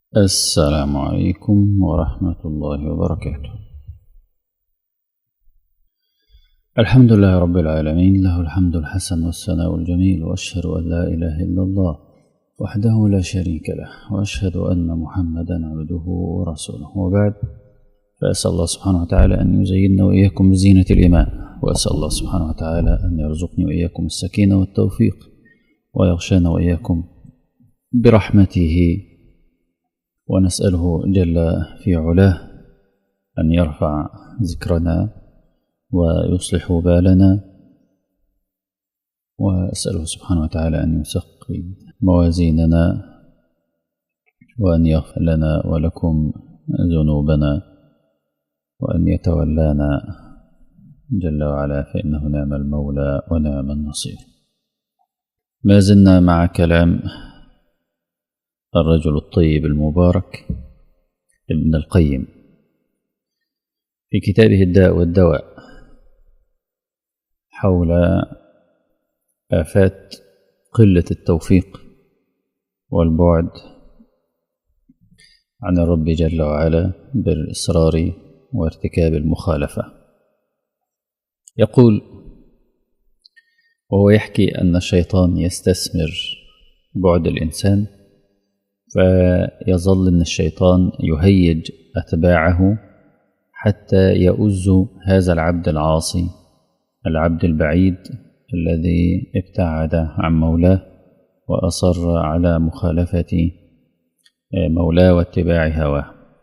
السلام عليكم ورحمة الله وبركاته الحمد لله رب العالمين له الحمد الحسن والثناء الجميل وأشهد أن لا إله إلا الله وحده لا شريك له وأشهد أن محمدا عبده ورسوله وبعد فأسأل الله سبحانه وتعالى أن يزيننا وإياكم بزينة الإيمان وأسأل الله سبحانه وتعالى أن يرزقني وإياكم السكينة والتوفيق ويغشانا وإياكم برحمته ونسأله جل في علاه أن يرفع ذكرنا ويصلح بالنا وأسأله سبحانه وتعالى أن يثقل موازيننا وأن يغفر لنا ولكم ذنوبنا وأن يتولانا جل وعلا فإنه نعم المولى ونعم النصير ما زلنا مع كلام الرجل الطيب المبارك ابن القيم في كتابه الداء والدواء حول آفات قلة التوفيق والبعد عن الرب جل وعلا بالإصرار وارتكاب المخالفة يقول وهو يحكي أن الشيطان يستثمر بعد الإنسان فيظل أن الشيطان يهيج أتباعه حتى يؤز هذا العبد العاصي العبد البعيد الذي ابتعد عن مولاه وأصر على مخالفة مولاه واتباع هواه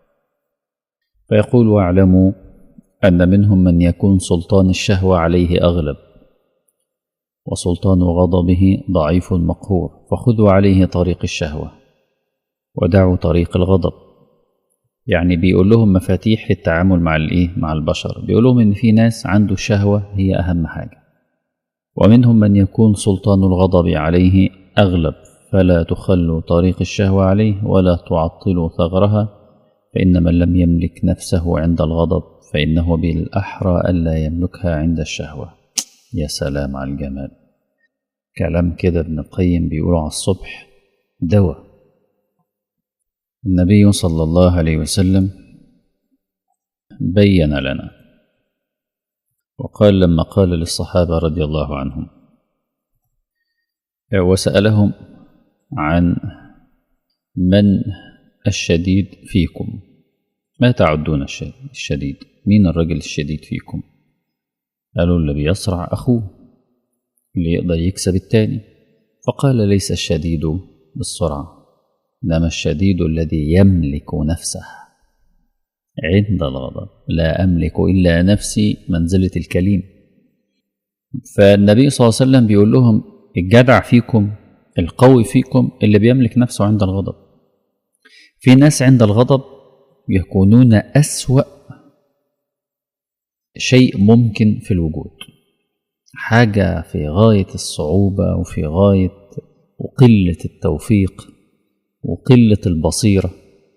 فيقول واعلموا أن منهم من يكون سلطان الشهوة عليه أغلب وسلطان غضبه ضعيف مقهور فخذوا عليه طريق الشهوة ودعوا طريق الغضب يعني بيقول لهم مفاتيح التعامل مع الايه مع البشر بيقول لهم ان في ناس عنده الشهوة هي اهم حاجة ومنهم من يكون سلطان الغضب عليه اغلب فلا تخلوا طريق الشهوة عليه ولا تعطلوا ثغرها فإن من لم يملك نفسه عند الغضب فإنه بالأحرى ألا يملكها عند الشهوة يا سلام على الجمال كلام كده ابن القيم بيقوله على الصبح دواء النبي صلى الله عليه وسلم بين لنا وقال لما قال للصحابة رضي الله عنهم وسألهم عن من الشديد فيكم ما تعدون الشديد مين الرجل الشديد فيكم قالوا اللي بيصرع أخوه اللي يقدر يكسب التاني فقال ليس الشديد بالسرعة إنما الشديد الذي يملك نفسه عند الغضب لا أملك إلا نفسي منزلة الكليم فالنبي صلى الله عليه وسلم بيقول لهم الجدع فيكم القوي فيكم اللي بيملك نفسه عند الغضب في ناس عند الغضب يكونون أسوأ شيء ممكن في الوجود حاجة في غاية الصعوبة وفي غاية وقلة التوفيق وقلة البصيرة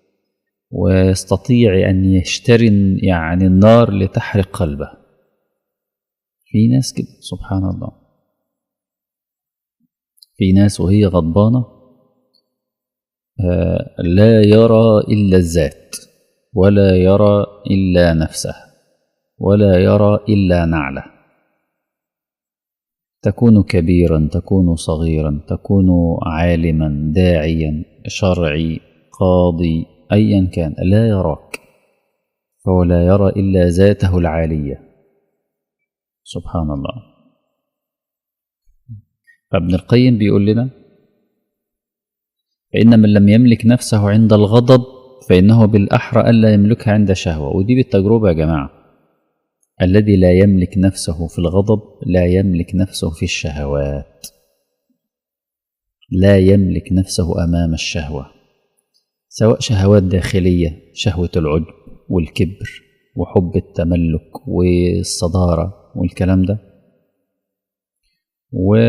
ويستطيع أن يشتري يعني النار لتحرق قلبه في ناس كده سبحان الله في ناس وهي غضبانة لا يرى إلا الذات ولا يرى إلا نفسه ولا يرى إلا نعله تكون كبيرا تكون صغيرا تكون عالما داعيا شرعي قاضي ايا كان لا يراك فهو لا يرى الا ذاته العاليه سبحان الله فابن القيم بيقول لنا فإن من لم يملك نفسه عند الغضب فإنه بالأحرى ألا يملكها عند شهوة ودي بالتجربة يا جماعة الذي لا يملك نفسه في الغضب لا يملك نفسه في الشهوات لا يملك نفسه امام الشهوه سواء شهوات داخليه شهوه العجب والكبر وحب التملك والصداره والكلام ده و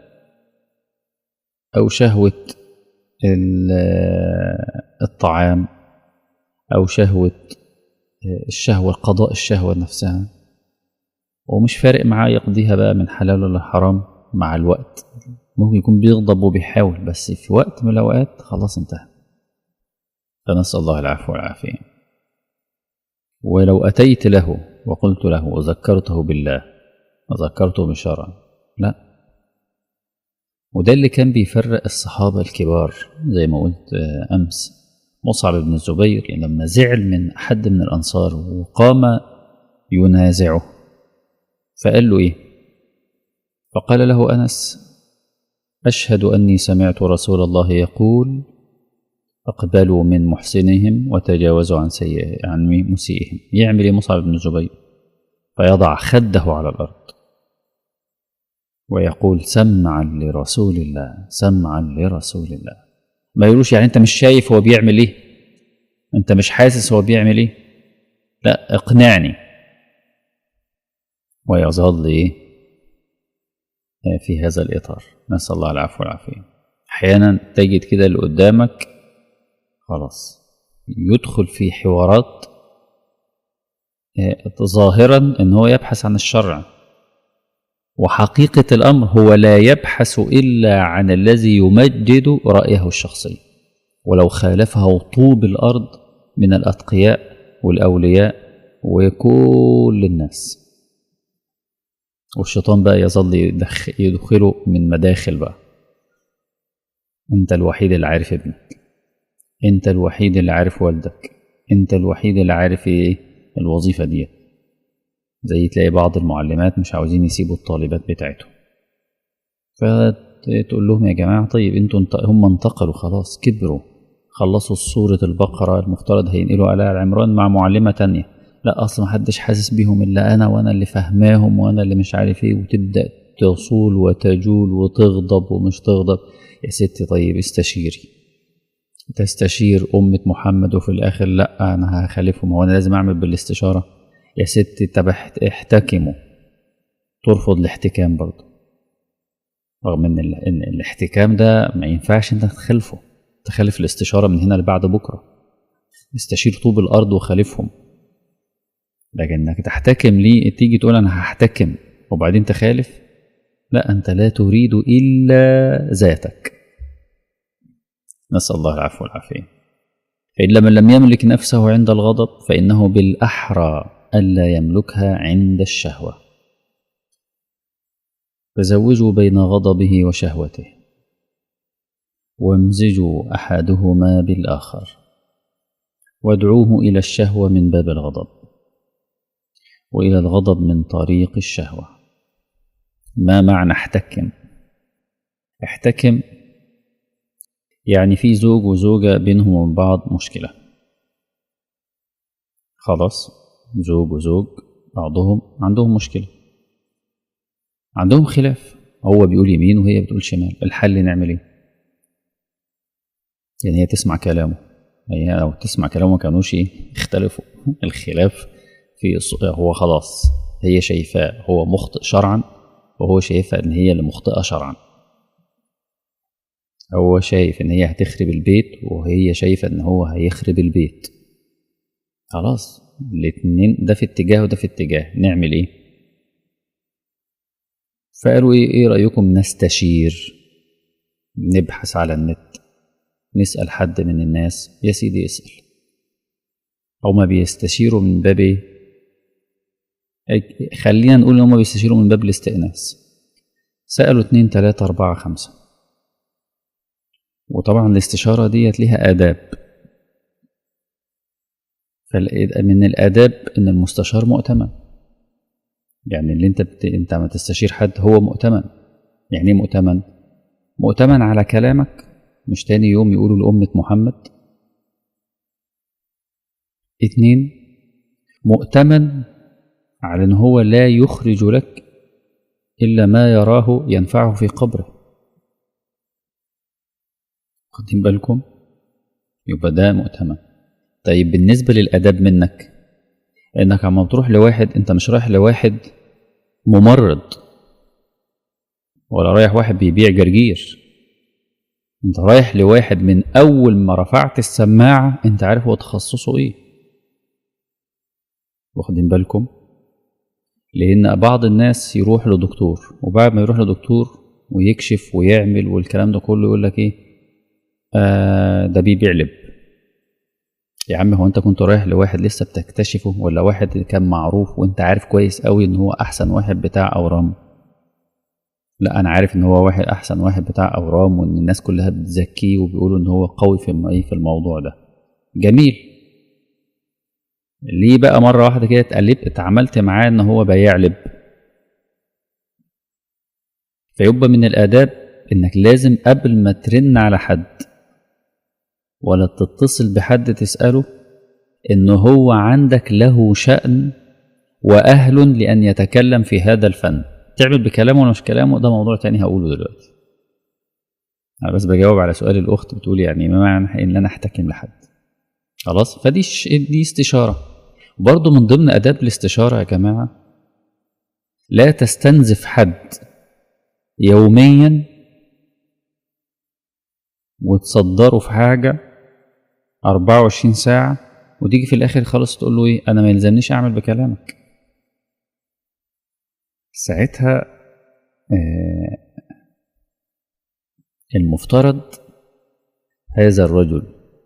او شهوه الطعام او شهوه الشهوه قضاء الشهوه نفسها ومش فارق معاه يقضيها بقى من حلال ولا حرام مع الوقت ممكن يكون بيغضب وبيحاول بس في وقت من الأوقات خلاص انتهى فنسأل الله العفو والعافية ولو أتيت له وقلت له وذكرته بالله وذكرته بالشرع لا وده اللي كان بيفرق الصحابة الكبار زي ما قلت أمس مصعب بن الزبير لما زعل من حد من الأنصار وقام ينازعه فقال له إيه فقال له أنس أشهد أني سمعت رسول الله يقول أقبلوا من محسنهم وتجاوزوا عن سيئه عن مسيئهم يعمل إيه مصعب بن الزبير فيضع خده على الأرض ويقول سمعا لرسول الله سمعا لرسول الله ما يقولوش يعني انت مش شايف هو بيعمل ايه انت مش حاسس هو بيعمل ايه لا اقنعني ويظل ايه في هذا الاطار نسال الله العفو والعافيه احيانا تجد كده اللي قدامك خلاص يدخل في حوارات ظاهرا ان هو يبحث عن الشرع وحقيقة الأمر هو لا يبحث إلا عن الذي يمجد رأيه الشخصي ولو خالفه طوب الأرض من الأتقياء والأولياء وكل الناس والشيطان بقى يظل يدخله من مداخل بقى انت الوحيد اللي عارف ابنك انت الوحيد اللي عارف والدك انت الوحيد اللي عارف ايه الوظيفة ديت زي تلاقي بعض المعلمات مش عاوزين يسيبوا الطالبات بتاعتهم فتقول لهم يا جماعة طيب انتوا انت هم انتقلوا خلاص كبروا خلصوا سورة البقرة المفترض هينقلوا على العمران مع معلمة تانية لا أصلا محدش حاسس بيهم إلا أنا وأنا اللي فاهماهم وأنا اللي مش عارف إيه وتبدأ تصول وتجول وتغضب ومش تغضب يا ستي طيب استشيري تستشير أمة محمد وفي الآخر لا أنا هخالفهم هو أنا لازم أعمل بالاستشارة يا ستي طب احتكموا ترفض الاحتكام برضه رغم ان ان الاحتكام ده ما ينفعش انت تخالفه تخالف الاستشاره من هنا لبعد بكره استشير طوب الارض وخالفهم لكن انك تحتكم ليه تيجي تقول انا هحتكم وبعدين تخالف لا انت لا تريد الا ذاتك نسال الله العفو والعافيه فإن من لم يملك نفسه عند الغضب فإنه بالأحرى ألا يملكها عند الشهوة فزوجوا بين غضبه وشهوته وامزجوا أحدهما بالآخر وادعوه إلى الشهوة من باب الغضب وإلى الغضب من طريق الشهوة ما معنى احتكم احتكم يعني في زوج وزوجة بينهم وبين بعض مشكلة خلاص زوج وزوج بعضهم عندهم مشكلة عندهم خلاف هو بيقول يمين وهي بتقول شمال الحل نعمل ايه يعني هي تسمع كلامه هي لو تسمع كلامه ما كانوش ايه اختلفوا الخلاف في هو خلاص هي شايفاه هو مخطئ شرعا وهو شايفها ان هي اللي مخطئه شرعا هو شايف ان هي هتخرب البيت وهي شايفه ان هو هيخرب البيت خلاص الاتنين ده في اتجاه وده في اتجاه نعمل ايه فقالوا ايه, إيه رايكم نستشير نبحث على النت نسال حد من الناس يا سيدي اسال او ما بيستشيروا من باب ايه خلينا نقول ان هم بيستشيروا من باب الاستئناس سالوا اتنين تلاته اربعه خمسه وطبعا الاستشارة ديت ليها آداب من الآداب إن المستشار مؤتمن يعني اللي أنت بت... أنت ما تستشير حد هو مؤتمن يعني إيه مؤتمن؟ مؤتمن على كلامك مش تاني يوم يقولوا لأمة محمد اتنين مؤتمن على إن هو لا يخرج لك إلا ما يراه ينفعه في قبره واخدين بالكم يبقى ده مؤتمن طيب بالنسبة للأداب منك إنك عم تروح لواحد أنت مش رايح لواحد ممرض ولا رايح واحد بيبيع جرجير أنت رايح لواحد من أول ما رفعت السماعة أنت عارف هو تخصصه إيه واخدين بالكم لأن بعض الناس يروح لدكتور وبعد ما يروح لدكتور ويكشف ويعمل والكلام ده كله يقول لك إيه آه ده بيبيع لب يا عم هو انت كنت رايح لواحد لسه بتكتشفه ولا واحد كان معروف وانت عارف كويس قوي ان هو احسن واحد بتاع اورام لا انا عارف ان هو واحد احسن واحد بتاع اورام وان الناس كلها بتزكيه وبيقولوا ان هو قوي في الم- في الموضوع ده جميل ليه بقى مره واحده كده اتقلبت اتعاملت معاه ان هو بيعلب فيبقى من الاداب انك لازم قبل ما ترن على حد ولا تتصل بحد تساله ان هو عندك له شان واهل لان يتكلم في هذا الفن تعمل بكلامه ولا مش كلامه ده موضوع تاني هقوله دلوقتي انا بس بجاوب على سؤال الاخت بتقول يعني ما معنى ان انا احتكم لحد خلاص فدي ش... دي استشاره برضه من ضمن اداب الاستشاره يا جماعه لا تستنزف حد يوميا وتصدره في حاجه 24 ساعه وتيجي في الاخر خالص تقول له ايه انا ما يلزمنيش اعمل بكلامك ساعتها آه المفترض هذا الرجل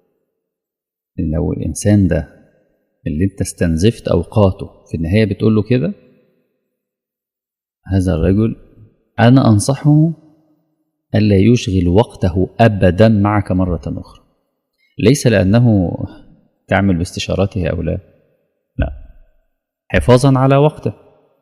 لو الانسان ده اللي انت استنزفت اوقاته في النهايه بتقول له كده هذا الرجل انا انصحه الا يشغل وقته ابدا معك مره اخرى ليس لانه تعمل باستشارته او لا لا حفاظا على وقته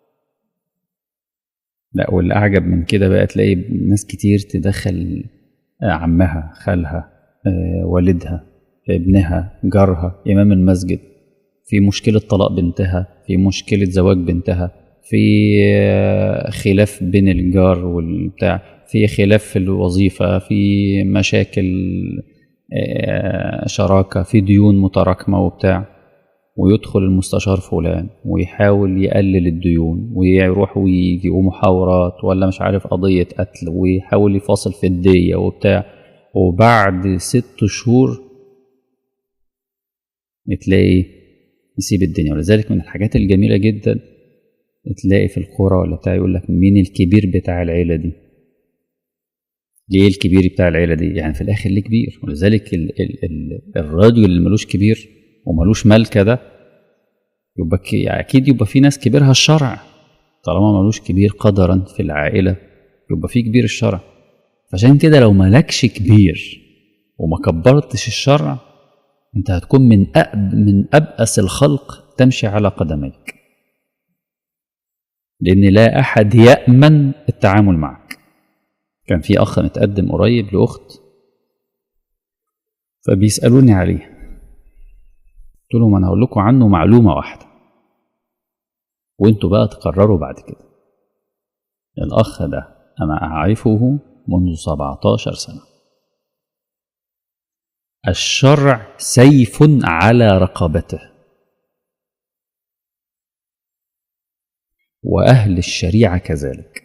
لا واللي اعجب من كده بقى تلاقي ناس كتير تدخل عمها خالها آه، والدها ابنها جارها امام المسجد في مشكله طلاق بنتها في مشكله زواج بنتها في آه، خلاف بين الجار والبتاع في خلاف في الوظيفه في مشاكل آه، شراكه في ديون متراكمه وبتاع ويدخل المستشار فلان ويحاول يقلل الديون ويروح ويجي ومحاورات ولا مش عارف قضية قتل ويحاول يفاصل في الدية وبتاع وبعد ست شهور تلاقي يسيب الدنيا ولذلك من الحاجات الجميلة جدا تلاقي في القرى ولا بتاع يقول لك مين الكبير بتاع العيلة دي ليه الكبير بتاع العيلة دي يعني في الآخر ليه كبير ولذلك ال ال ال الراجل اللي ملوش كبير وملوش ملكة ده يبقى ك- يعني أكيد يبقى في ناس كبيرها الشرع طالما ملوش كبير قدرا في العائلة يبقى في كبير الشرع فعشان كده لو ملكش كبير وما كبرتش الشرع انت هتكون من أب من أبأس الخلق تمشي على قدميك لأن لا أحد يأمن التعامل معك كان في أخ متقدم قريب لأخت فبيسألوني عليه قلت لهم انا هقول لكم عنه معلومه واحده وانتوا بقى تقرروا بعد كده الاخ ده انا اعرفه منذ 17 سنه الشرع سيف على رقبته واهل الشريعه كذلك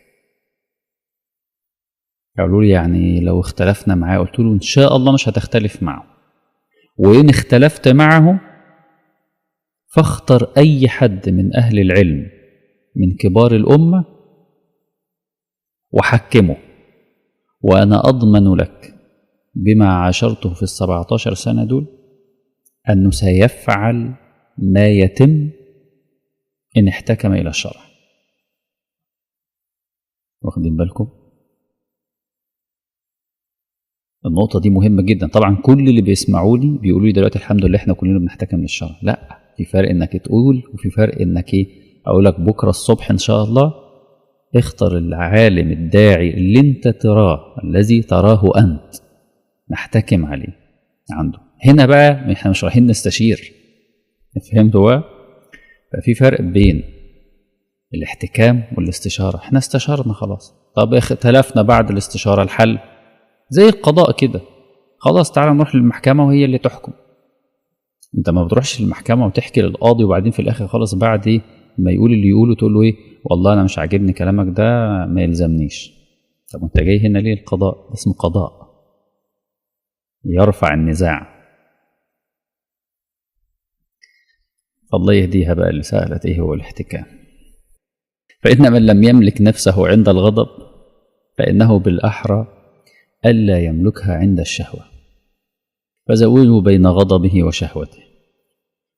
قالوا لي يعني لو اختلفنا معاه قلت له ان شاء الله مش هتختلف معه وان اختلفت معه فاختر اي حد من اهل العلم من كبار الامه وحكمه وانا اضمن لك بما عاشرته في السبعة عشر سنة دول أنه سيفعل ما يتم إن احتكم إلى الشرع واخدين بالكم النقطة دي مهمة جدا طبعا كل اللي بيسمعوا لي بيقولوا لي دلوقتي الحمد لله احنا كلنا بنحتكم للشرع لا في فرق انك تقول وفي فرق انك ايه اقول لك بكره الصبح ان شاء الله اختر العالم الداعي اللي انت تراه الذي تراه انت نحتكم عليه عنده هنا بقى احنا مش رايحين نستشير فهمتوا بقى ففي فرق بين الاحتكام والاستشاره احنا استشارنا خلاص طب اختلفنا بعد الاستشاره الحل زي القضاء كده خلاص تعالى نروح للمحكمه وهي اللي تحكم انت ما بتروحش للمحكمه وتحكي للقاضي وبعدين في الاخر خالص بعد ايه ما يقول اللي يقوله تقول له ايه والله انا مش عاجبني كلامك ده ما يلزمنيش طب انت جاي هنا ليه القضاء اسمه قضاء يرفع النزاع فالله يهديها بقى اللي سألت ايه هو الاحتكام فإن من لم يملك نفسه عند الغضب فإنه بالأحرى ألا يملكها عند الشهوة فزوجوا بين غضبه وشهوته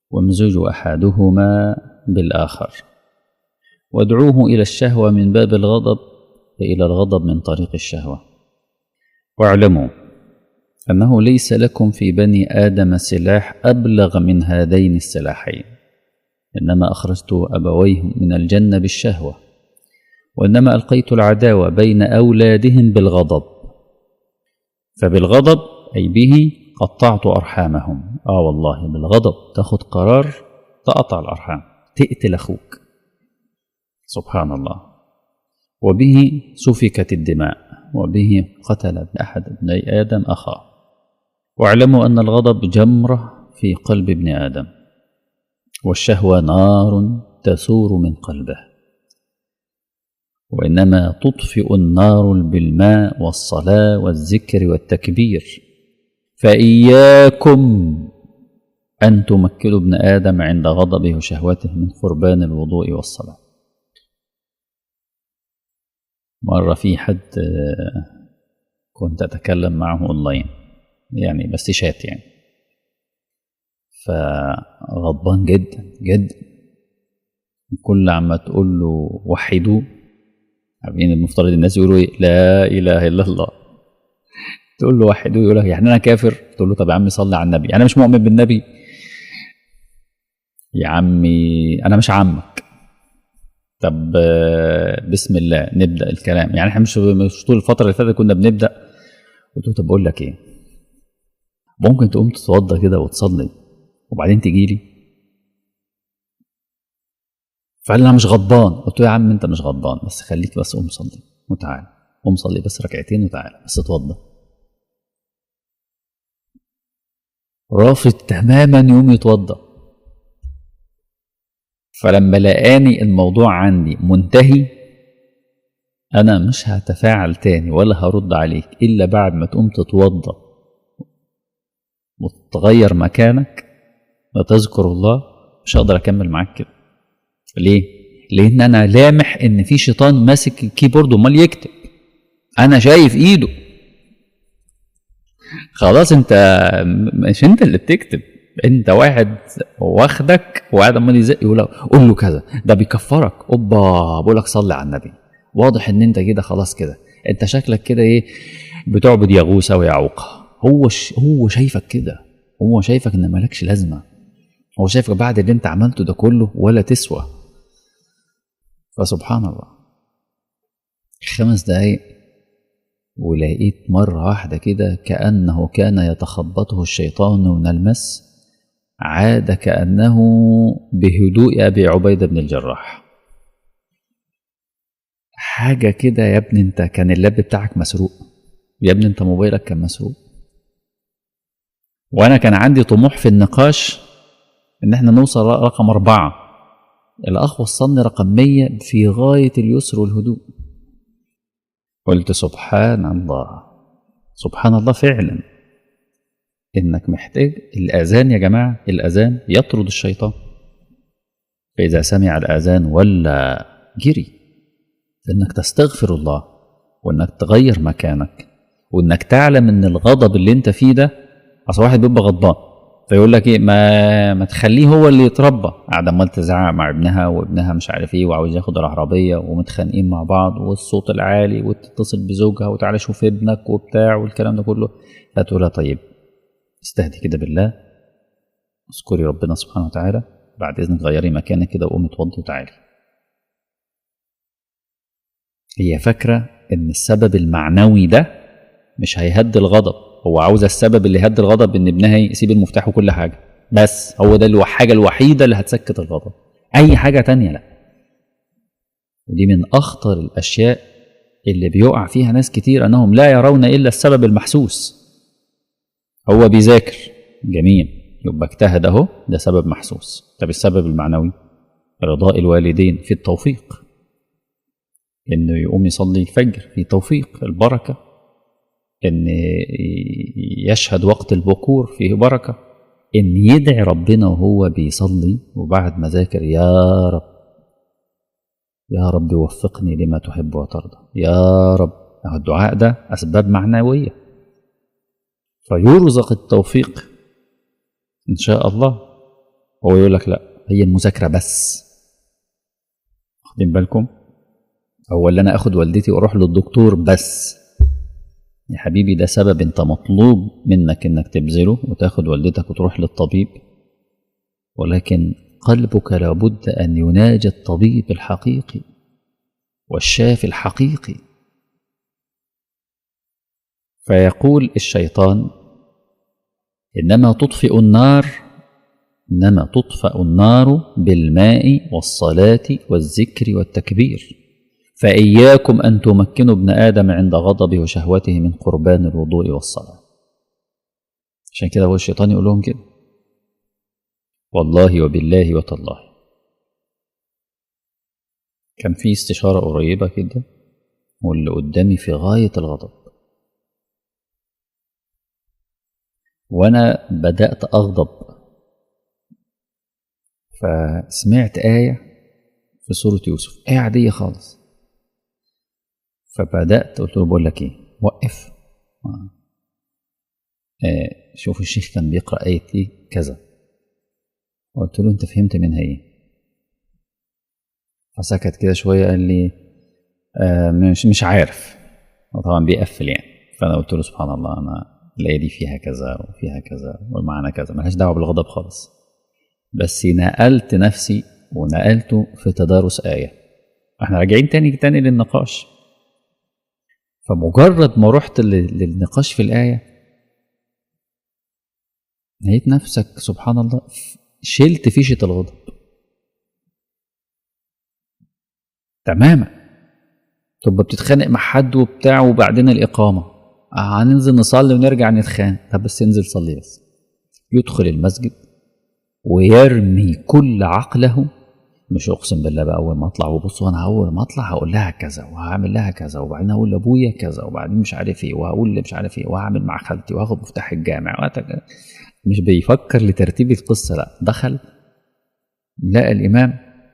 وامزج أحدهما بالآخر وادعوه إلى الشهوة من باب الغضب وإلى الغضب من طريق الشهوة واعلموا أنه ليس لكم في بني آدم سلاح أبلغ من هذين السلاحين إنما أخرجت أبويهم من الجنة بالشهوة وإنما ألقيت العداوة بين أولادهم بالغضب فبالغضب أي به قطعت أرحامهم آه والله بالغضب تاخد قرار تقطع الأرحام تقتل أخوك سبحان الله وبه سفكت الدماء وبه قتل ابن أحد ابني آدم أخاه واعلموا أن الغضب جمرة في قلب ابن آدم والشهوة نار تثور من قلبه وإنما تطفئ النار بالماء والصلاة والذكر والتكبير فإياكم أن تمكنوا ابن آدم عند غضبه وشهوته من قربان الوضوء والصلاة مرة في حد كنت أتكلم معه أونلاين يعني بس شات يعني فغضبان جدا جدا كل عما تقول له وحدوه عارفين المفترض الناس يقولوا ايه لا اله الا الله تقول له وحدوه يقول لك يعني انا كافر تقول له طب يا عمي صلي على النبي انا مش مؤمن بالنبي يا عمي انا مش عمك طب بسم الله نبدا الكلام يعني احنا مش مش طول الفتره اللي فاتت كنا بنبدا قلت له طب بقول لك ايه ممكن تقوم تتوضى كده وتصلي وبعدين تجي لي فقال لي انا مش غضبان قلت له يا عم انت مش غضبان بس خليك بس قوم صلي وتعالى قوم صلي بس ركعتين وتعالى بس اتوضى رافض تماما يوم يتوضى فلما لقاني الموضوع عندي منتهي انا مش هتفاعل تاني ولا هرد عليك الا بعد ما تقوم تتوضى وتغير مكانك وتذكر الله مش هقدر اكمل معاك كده ليه لان انا لامح ان في شيطان ماسك الكيبورد ومال يكتب انا شايف ايده خلاص انت مش انت اللي بتكتب انت واحد واخدك وقاعد عمال يزق يقول قول له كذا ده بيكفرك اوبا بقول لك صلي على النبي واضح ان انت كده خلاص كده انت شكلك كده ايه بتعبد يغوث ويعوقه هو ش... هو شايفك كده هو شايفك ان مالكش لازمه هو شايفك بعد اللي انت عملته ده كله ولا تسوى فسبحان الله خمس دقايق ولقيت مرة واحدة كده كأنه كان يتخبطه الشيطان من المس عاد كأنه بهدوء أبي عبيدة بن الجراح حاجة كده يا ابني انت كان اللاب بتاعك مسروق يا ابني انت موبايلك كان مسروق وانا كان عندي طموح في النقاش ان احنا نوصل رقم اربعة الاخ وصلني رقم مية في غاية اليسر والهدوء قلت سبحان الله سبحان الله فعلا انك محتاج الاذان يا جماعه الاذان يطرد الشيطان فاذا سمع الاذان ولا جري انك تستغفر الله وانك تغير مكانك وانك تعلم ان الغضب اللي انت فيه ده اصل واحد بيبقى غضبان فيقول لك ايه ما ما تخليه هو اللي يتربى قاعد عمال تزعق مع ابنها وابنها مش عارف ايه وعاوز ياخد العربيه ومتخانقين مع بعض والصوت العالي وتتصل بزوجها وتعالى شوف ابنك وبتاع والكلام ده كله فتقول لها طيب استهدي كده بالله اذكري ربنا سبحانه وتعالى بعد اذنك غيري مكانك كده وقومي اتوضي وتعالي هي فاكره ان السبب المعنوي ده مش هيهدي الغضب هو عاوز السبب اللي يهدي الغضب ان ابنها يسيب المفتاح وكل حاجه بس هو ده الحاجه الوحيده اللي هتسكت الغضب اي حاجه تانية لا ودي من اخطر الاشياء اللي بيقع فيها ناس كتير انهم لا يرون الا السبب المحسوس هو بيذاكر جميل يبقى اجتهد اهو ده سبب محسوس طب السبب المعنوي رضاء الوالدين في التوفيق انه يقوم يصلي الفجر في توفيق البركه ان يشهد وقت البكور فيه بركه ان يدعي ربنا وهو بيصلي وبعد ما ذاكر يا رب يا رب وفقني لما تحب وترضى يا رب الدعاء ده اسباب معنويه فيرزق التوفيق ان شاء الله هو يقول لك لا هي المذاكره بس واخدين بالكم هو اللي انا اخد والدتي واروح للدكتور بس يا حبيبي ده سبب انت مطلوب منك انك تبذله وتاخد والدتك وتروح للطبيب ولكن قلبك لابد ان يناجي الطبيب الحقيقي والشافي الحقيقي فيقول الشيطان انما تطفئ النار انما تطفأ النار بالماء والصلاة والذكر والتكبير فإياكم أن تمكنوا ابن آدم عند غضبه وشهوته من قربان الوضوء والصلاة عشان كده هو الشيطان يقول لهم كده والله وبالله وتالله كان في استشارة قريبة كده واللي قدامي في غاية الغضب وأنا بدأت أغضب فسمعت آية في سورة يوسف آية عادية خالص فبدأت قلت له بقول لك إيه وقف آه شوف الشيخ كان بيقرأ آية إيه كذا قلت له أنت فهمت منها إيه فسكت كده شوية قال لي آه مش مش عارف هو طبعا بيقفل يعني فأنا قلت له سبحان الله أنا الآية دي فيها كذا وفيها كذا والمعنى كذا ملهاش دعوة بالغضب خالص بس نقلت نفسي ونقلته في تدارس آية احنا راجعين تاني تاني للنقاش فمجرد ما رحت للنقاش في الآية لقيت نفسك سبحان الله شلت فيشة الغضب تماما تبقى بتتخانق مع حد وبتاع وبعدين الإقامة هننزل نصلي ونرجع نتخانق طب بس انزل صلي بس يدخل المسجد ويرمي كل عقله مش اقسم بالله بقى اول ما اطلع وبص انا اول ما اطلع هقول لها كذا وهعمل لها كذا وبعدين هقول لابويا كذا وبعدين مش عارف ايه وهقول مش عارف ايه وهعمل مع خالتي وهاخد مفتاح الجامع مش بيفكر لترتيب القصه لا دخل لقى الامام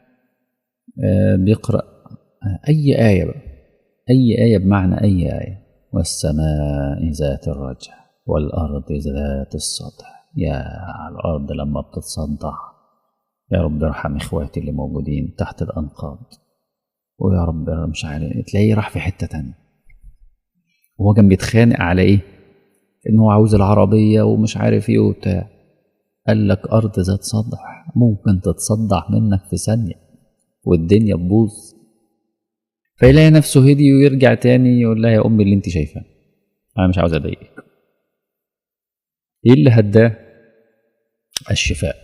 بيقرا اي ايه بقى اي ايه بمعنى اي ايه والسماء ذات الرجع والارض ذات السطح يا على الارض لما بتتصدع يا رب ارحم اخواتي اللي موجودين تحت الانقاض ويا رب مش عارف تلاقيه راح في حته تانية وهو كان بيتخانق على ايه ان هو عاوز العربيه ومش عارف ايه وبتاع قال لك ارض ذات صدع ممكن تتصدع منك في ثانيه والدنيا تبوظ فيلاقي نفسه هدي ويرجع تاني يقول لها يا امي اللي انت شايفاه انا مش عاوز اضايقك ايه اللي هداه الشفاء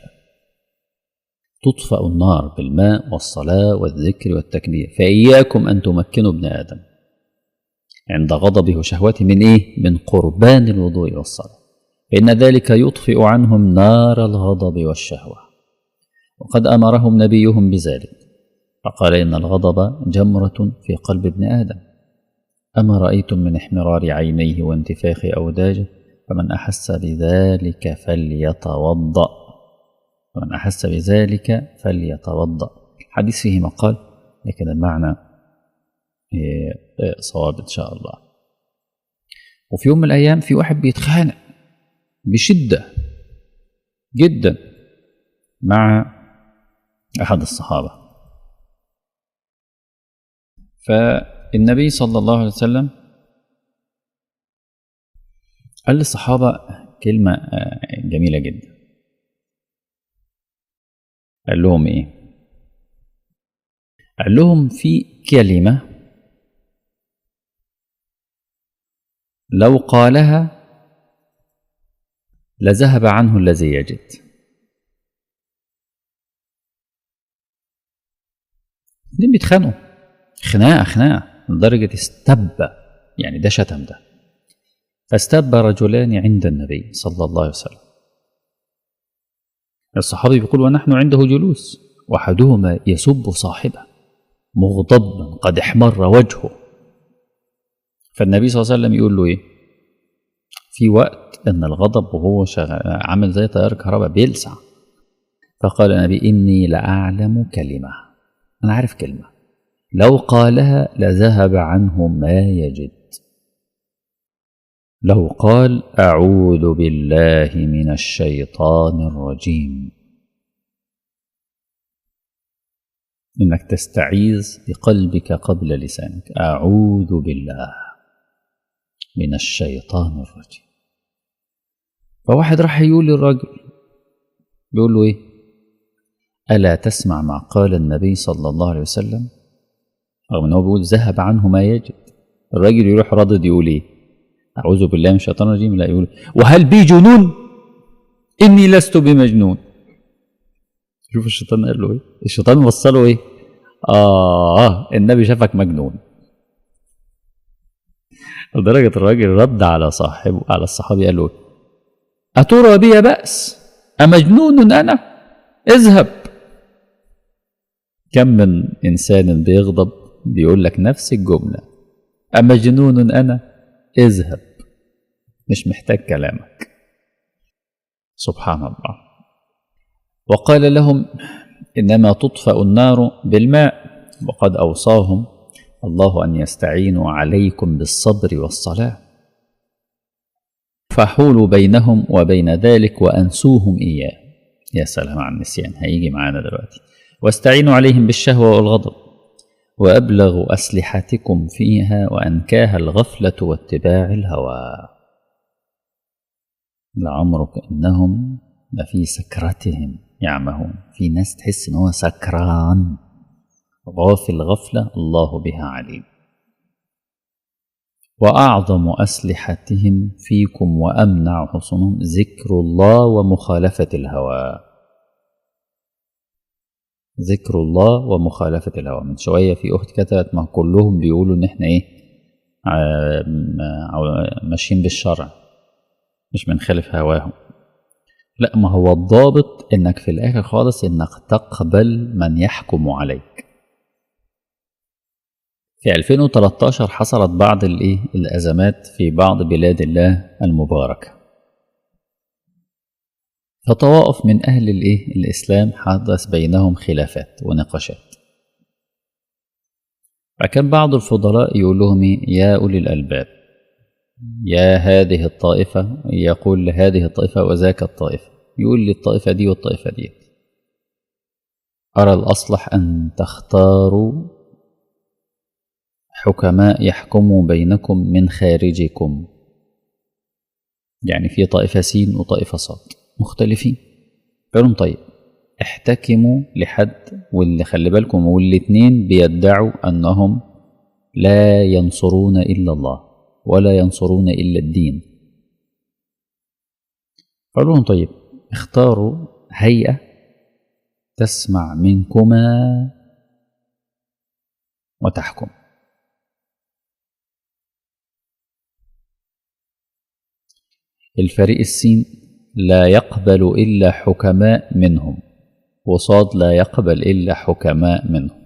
تطفأ النار بالماء والصلاة والذكر والتكبير فإياكم أن تمكنوا ابن آدم عند غضبه وشهوته من إيه؟ من قربان الوضوء والصلاة فإن ذلك يطفئ عنهم نار الغضب والشهوة وقد أمرهم نبيهم بذلك فقال إن الغضب جمرة في قلب ابن آدم أما رأيتم من احمرار عينيه وانتفاخ أوداجه فمن أحس بذلك فليتوضأ فمن أحس بذلك فليتوضأ الحديث فيه مقال لكن المعنى صواب إن شاء الله وفي يوم من الأيام في واحد بيتخانق بشدة جدا مع أحد الصحابة فالنبي صلى الله عليه وسلم قال للصحابة كلمة جميلة جدا قال لهم ايه قال لهم في كلمة لو قالها لذهب عنه الذي يجد دين بيتخانقوا خناقة خناقة لدرجة استب يعني ده شتم ده فاستب رجلان عند النبي صلى الله عليه وسلم الصحابي بيقول ونحن عنده جلوس واحدهما يسب صاحبه مغضبا قد احمر وجهه فالنبي صلى الله عليه وسلم يقول له ايه في وقت ان الغضب وهو شغال عامل زي تيار كهرباء بيلسع فقال النبي اني لاعلم كلمه انا عارف كلمه لو قالها لذهب عنه ما يجد لو قال اعوذ بالله من الشيطان الرجيم إنك تستعيذ بقلبك قبل لسانك أعوذ بالله من الشيطان الرجيم فواحد راح يقول للراجل بيقول له إيه ألا تسمع ما قال النبي صلى الله عليه وسلم رغم ان هو بيقول ذهب عنه ما يجد الراجل يروح ردد يقول ايه اعوذ بالله من الشيطان الرجيم لا يقول وهل بي جنون اني لست بمجنون شوف الشيطان قال له ايه الشيطان وصله ايه اه النبي شافك مجنون لدرجة الراجل رد على صاحبه على الصحابي قال له أترى بي بأس أمجنون أنا اذهب كم من إنسان بيغضب بيقول لك نفس الجملة أمجنون أنا اذهب مش محتاج كلامك سبحان الله وقال لهم إنما تطفأ النار بالماء وقد أوصاهم الله أن يستعينوا عليكم بالصبر والصلاة فحولوا بينهم وبين ذلك وأنسوهم إياه يا سلام على النسيان هيجي معانا دلوقتي واستعينوا عليهم بالشهوة والغضب وأبلغوا أسلحتكم فيها وأنكاها الغفلة واتباع الهوى لعمرك إنهم لفي سكرتهم يعمهون في ناس تحس إن هو سكران غافل غفلة الله بها عليم وأعظم أسلحتهم فيكم وأمنع حصنهم ذكر الله ومخالفة الهوى ذكر الله ومخالفة الهوى من شوية في أخت كتبت ما كلهم بيقولوا إن إحنا إيه ماشيين بالشرع مش بنخالف هواهم لا ما هو الضابط إنك في الآخر خالص إنك تقبل من يحكم عليك في 2013 حصلت بعض الإيه الأزمات في بعض بلاد الله المباركة فطوائف من أهل الإيه الإسلام حدث بينهم خلافات ونقاشات فكان بعض الفضلاء يقول لهم يا أولي الألباب يا هذه الطائفة يقول لهذه الطائفة وذاك الطائفة يقول للطائفة دي والطائفة دي أرى الأصلح أن تختاروا حكماء يحكموا بينكم من خارجكم يعني في طائفة سين وطائفة صاد مختلفين قالوا طيب احتكموا لحد واللي خلي بالكم والاتنين بيدعوا انهم لا ينصرون الا الله ولا ينصرون الا الدين قالوا لهم طيب اختاروا هيئة تسمع منكما وتحكم الفريق السين لا يقبل إلا حكماء منهم وصاد لا يقبل إلا حكماء منهم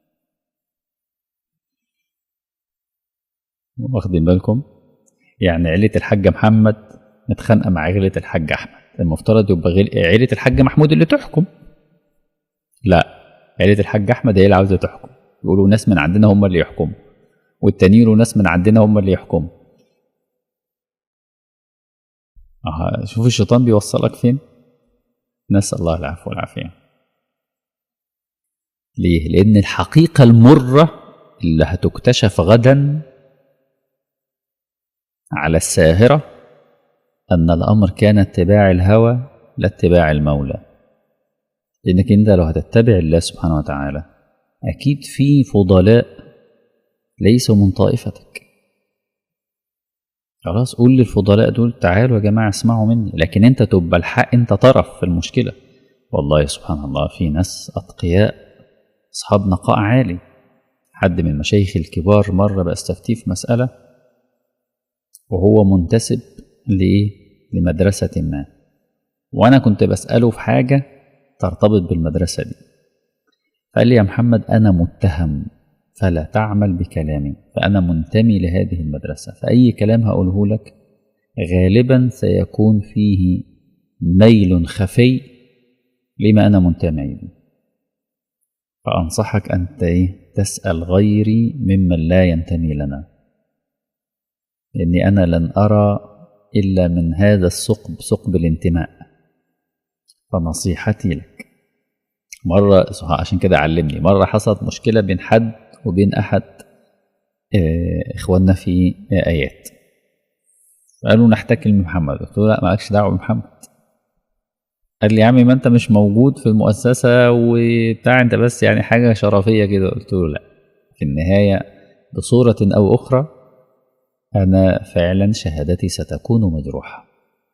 واخدين بالكم يعني عيلة الحاج محمد متخانقة مع عيلة الحاج أحمد المفترض يبقى غير عيلة الحاج محمود اللي تحكم لا عيلة الحاج أحمد هي اللي عاوزة تحكم يقولوا ناس من عندنا هم اللي يحكموا والتانيين يقولوا ناس من عندنا هم اللي يحكموا أه شوف الشيطان بيوصلك فين نسأل الله العفو والعافية ليه؟ لأن الحقيقة المرة اللي هتكتشف غدا على الساهرة أن الأمر كان اتباع الهوى لا اتباع المولى لأنك أنت لو هتتبع الله سبحانه وتعالى أكيد في فضلاء ليسوا من طائفتك خلاص قول للفضلاء دول تعالوا يا جماعة اسمعوا مني لكن انت تبقى الحق انت طرف في المشكلة والله سبحان الله في ناس أتقياء أصحاب نقاء عالي حد من المشايخ الكبار مرة بستفتيه في مسألة وهو منتسب لإيه؟ لمدرسة ما وأنا كنت بسأله في حاجة ترتبط بالمدرسة دي قال لي يا محمد أنا متهم فلا تعمل بكلامي فأنا منتمي لهذه المدرسة فأي كلام هقوله لك غالبا سيكون فيه ميل خفي لما أنا منتمي له فأنصحك أن تسأل غيري ممن لا ينتمي لنا لأني أنا لن أرى إلا من هذا الثقب ثقب الانتماء فنصيحتي لك مرة عشان كده علمني مرة حصلت مشكلة بين حد وبين أحد إخواننا في آيات قالوا نحتكي لمحمد قلت له لا مالكش دعوة بمحمد قال لي يا عمي ما انت مش موجود في المؤسسة وبتاع انت بس يعني حاجة شرفية كده قلت له لا في النهاية بصورة أو أخرى أنا فعلا شهادتي ستكون مجروحة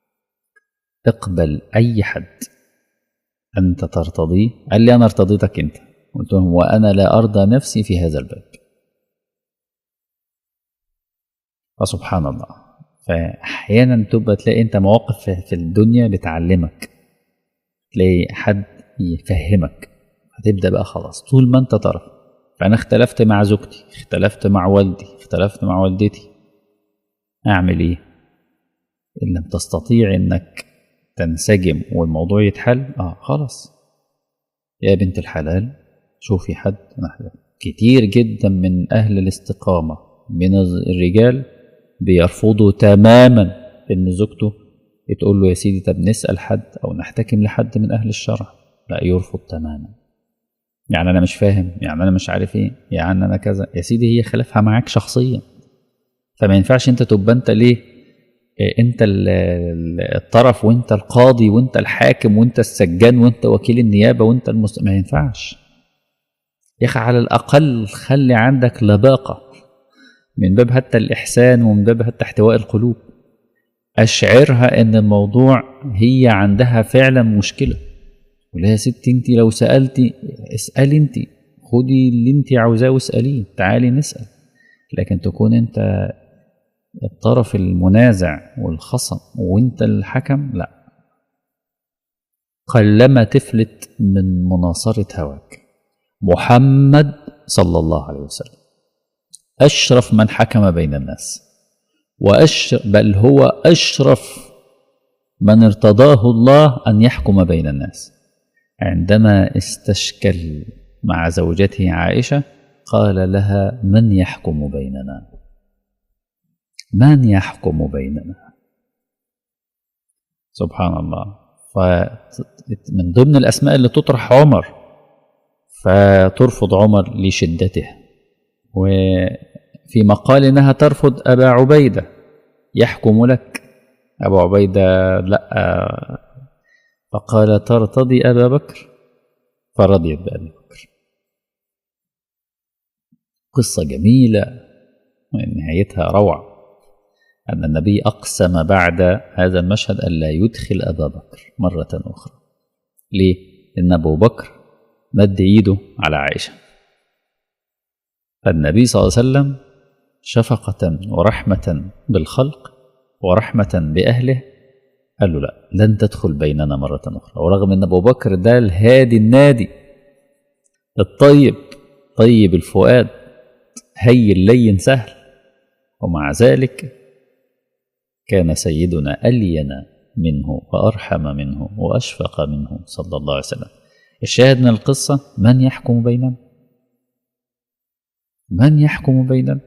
اقبل أي حد أنت ترتضيه قال لي أنا ارتضيتك أنت قلت لهم وأنا لا أرضى نفسي في هذا الباب فسبحان الله فأحيانا تبقى تلاقي أنت مواقف في الدنيا بتعلمك تلاقي حد يفهمك هتبدأ بقى خلاص طول ما أنت طرف فأنا اختلفت مع زوجتي اختلفت مع والدي اختلفت مع والدتي أعمل إيه؟ إن لم تستطيع إنك تنسجم والموضوع يتحل آه خلاص يا بنت الحلال شوفي حد نحن كتير جدا من أهل الاستقامة من الرجال بيرفضوا تماما إن زوجته تقول له يا سيدي طب نسأل حد أو نحتكم لحد من أهل الشرع لا يرفض تماما يعني أنا مش فاهم يعني أنا مش عارف إيه يعني أنا كذا يا سيدي هي خلافها معاك شخصيا فما ينفعش أنت تبقى أنت ليه انت الطرف وانت القاضي وانت الحاكم وانت السجان وانت وكيل النيابه وانت المس... ما ينفعش يا اخي على الاقل خلي عندك لباقه من باب حتى الاحسان ومن باب حتى احتواء القلوب اشعرها ان الموضوع هي عندها فعلا مشكله ولا يا ستي انت لو سالتي اسالي انت خدي اللي انت عاوزاه واساليه تعالي نسال لكن تكون انت الطرف المنازع والخصم وانت الحكم لا قلما تفلت من مناصرة هواك محمد صلى الله عليه وسلم أشرف من حكم بين الناس وأش بل هو أشرف من ارتضاه الله أن يحكم بين الناس عندما استشكل مع زوجته عائشة قال لها من يحكم بيننا من يحكم بيننا سبحان الله فمن ضمن الأسماء اللي تطرح عمر فترفض عمر لشدته وفي مقال إنها ترفض أبا عبيدة يحكم لك أبو عبيدة لا فقال ترتضي أبا بكر فرضيت بأبي بكر قصة جميلة نهايتها روعه أن النبي أقسم بعد هذا المشهد ألا يدخل أبا بكر مرة أخرى ليه؟ إن أبو بكر مد إيده على عائشة فالنبي صلى الله عليه وسلم شفقة ورحمة بالخلق ورحمة بأهله قال له لا لن تدخل بيننا مرة أخرى ورغم أن أبو بكر ده الهادي النادي الطيب طيب الفؤاد هي اللين سهل ومع ذلك كان سيدنا ألين منه وأرحم منه وأشفق منه صلى الله عليه وسلم الشاهد من القصة من يحكم بيننا من يحكم بيننا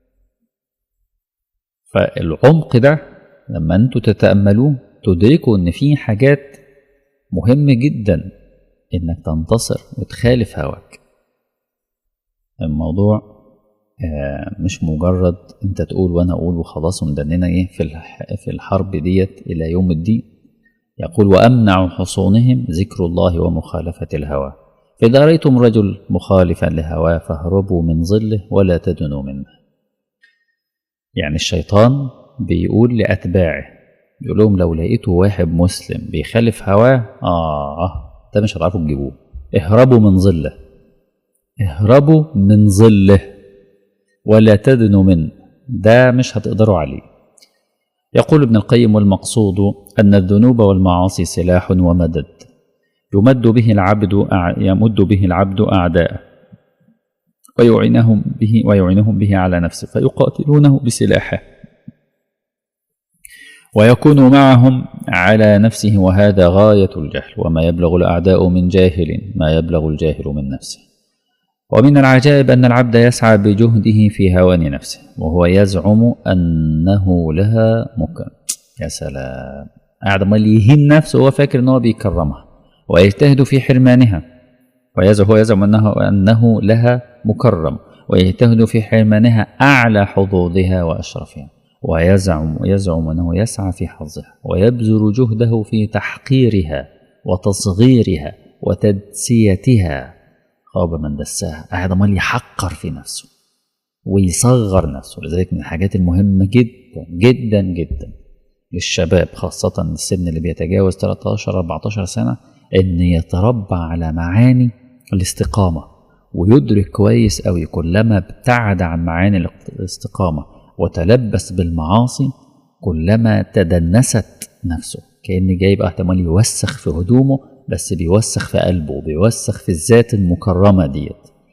فالعمق ده لما انتوا تتأملوه تدركوا ان في حاجات مهمة جدا انك تنتصر وتخالف هواك الموضوع مش مجرد انت تقول وانا اقول وخلاص ومدننا ايه في في الحرب ديت الى يوم الدين يقول وامنع حصونهم ذكر الله ومخالفه الهوى فاذا رايتم رجل مخالفا لهواه فاهربوا من ظله ولا تدنوا منه يعني الشيطان بيقول لاتباعه بيقول لهم لو لقيتوا واحد مسلم بيخالف هواه اه ده مش هتعرفوا تجيبوه اهربوا من ظله اهربوا من ظله ولا تدنوا منه ده مش هتقدروا عليه يقول ابن القيم والمقصود أن الذنوب والمعاصي سلاح ومدد يمد به العبد يمد به العبد أعداءه ويعينهم به ويعينهم به على نفسه فيقاتلونه بسلاحه ويكون معهم على نفسه وهذا غاية الجهل وما يبلغ الأعداء من جاهل ما يبلغ الجاهل من نفسه ومن العجائب أن العبد يسعى بجهده في هوان نفسه وهو يزعم أنه لها مكرم يا سلام قاعد امال يهين نفسه وهو فاكر ان هو بيكرمها ويجتهد في حرمانها ويزعم هو يزعم أنه, أنه لها مكرم ويجتهد في حرمانها أعلى حظوظها وأشرفها ويزعم يزعم أنه يسعى في حظها ويبذل جهده في تحقيرها وتصغيرها وتدسيتها خاب من دساها قاعد عمال يحقر في نفسه ويصغر نفسه لذلك من الحاجات المهمة جدا جدا جدا للشباب خاصة السن اللي بيتجاوز 13 14 سنة إن يتربى على معاني الاستقامة ويدرك كويس أوي كلما ابتعد عن معاني الاستقامة وتلبس بالمعاصي كلما تدنست نفسه كأن جايب احتمال يوسخ في هدومه بس بيوسخ في قلبه بيوسخ في الذات المكرمة ديت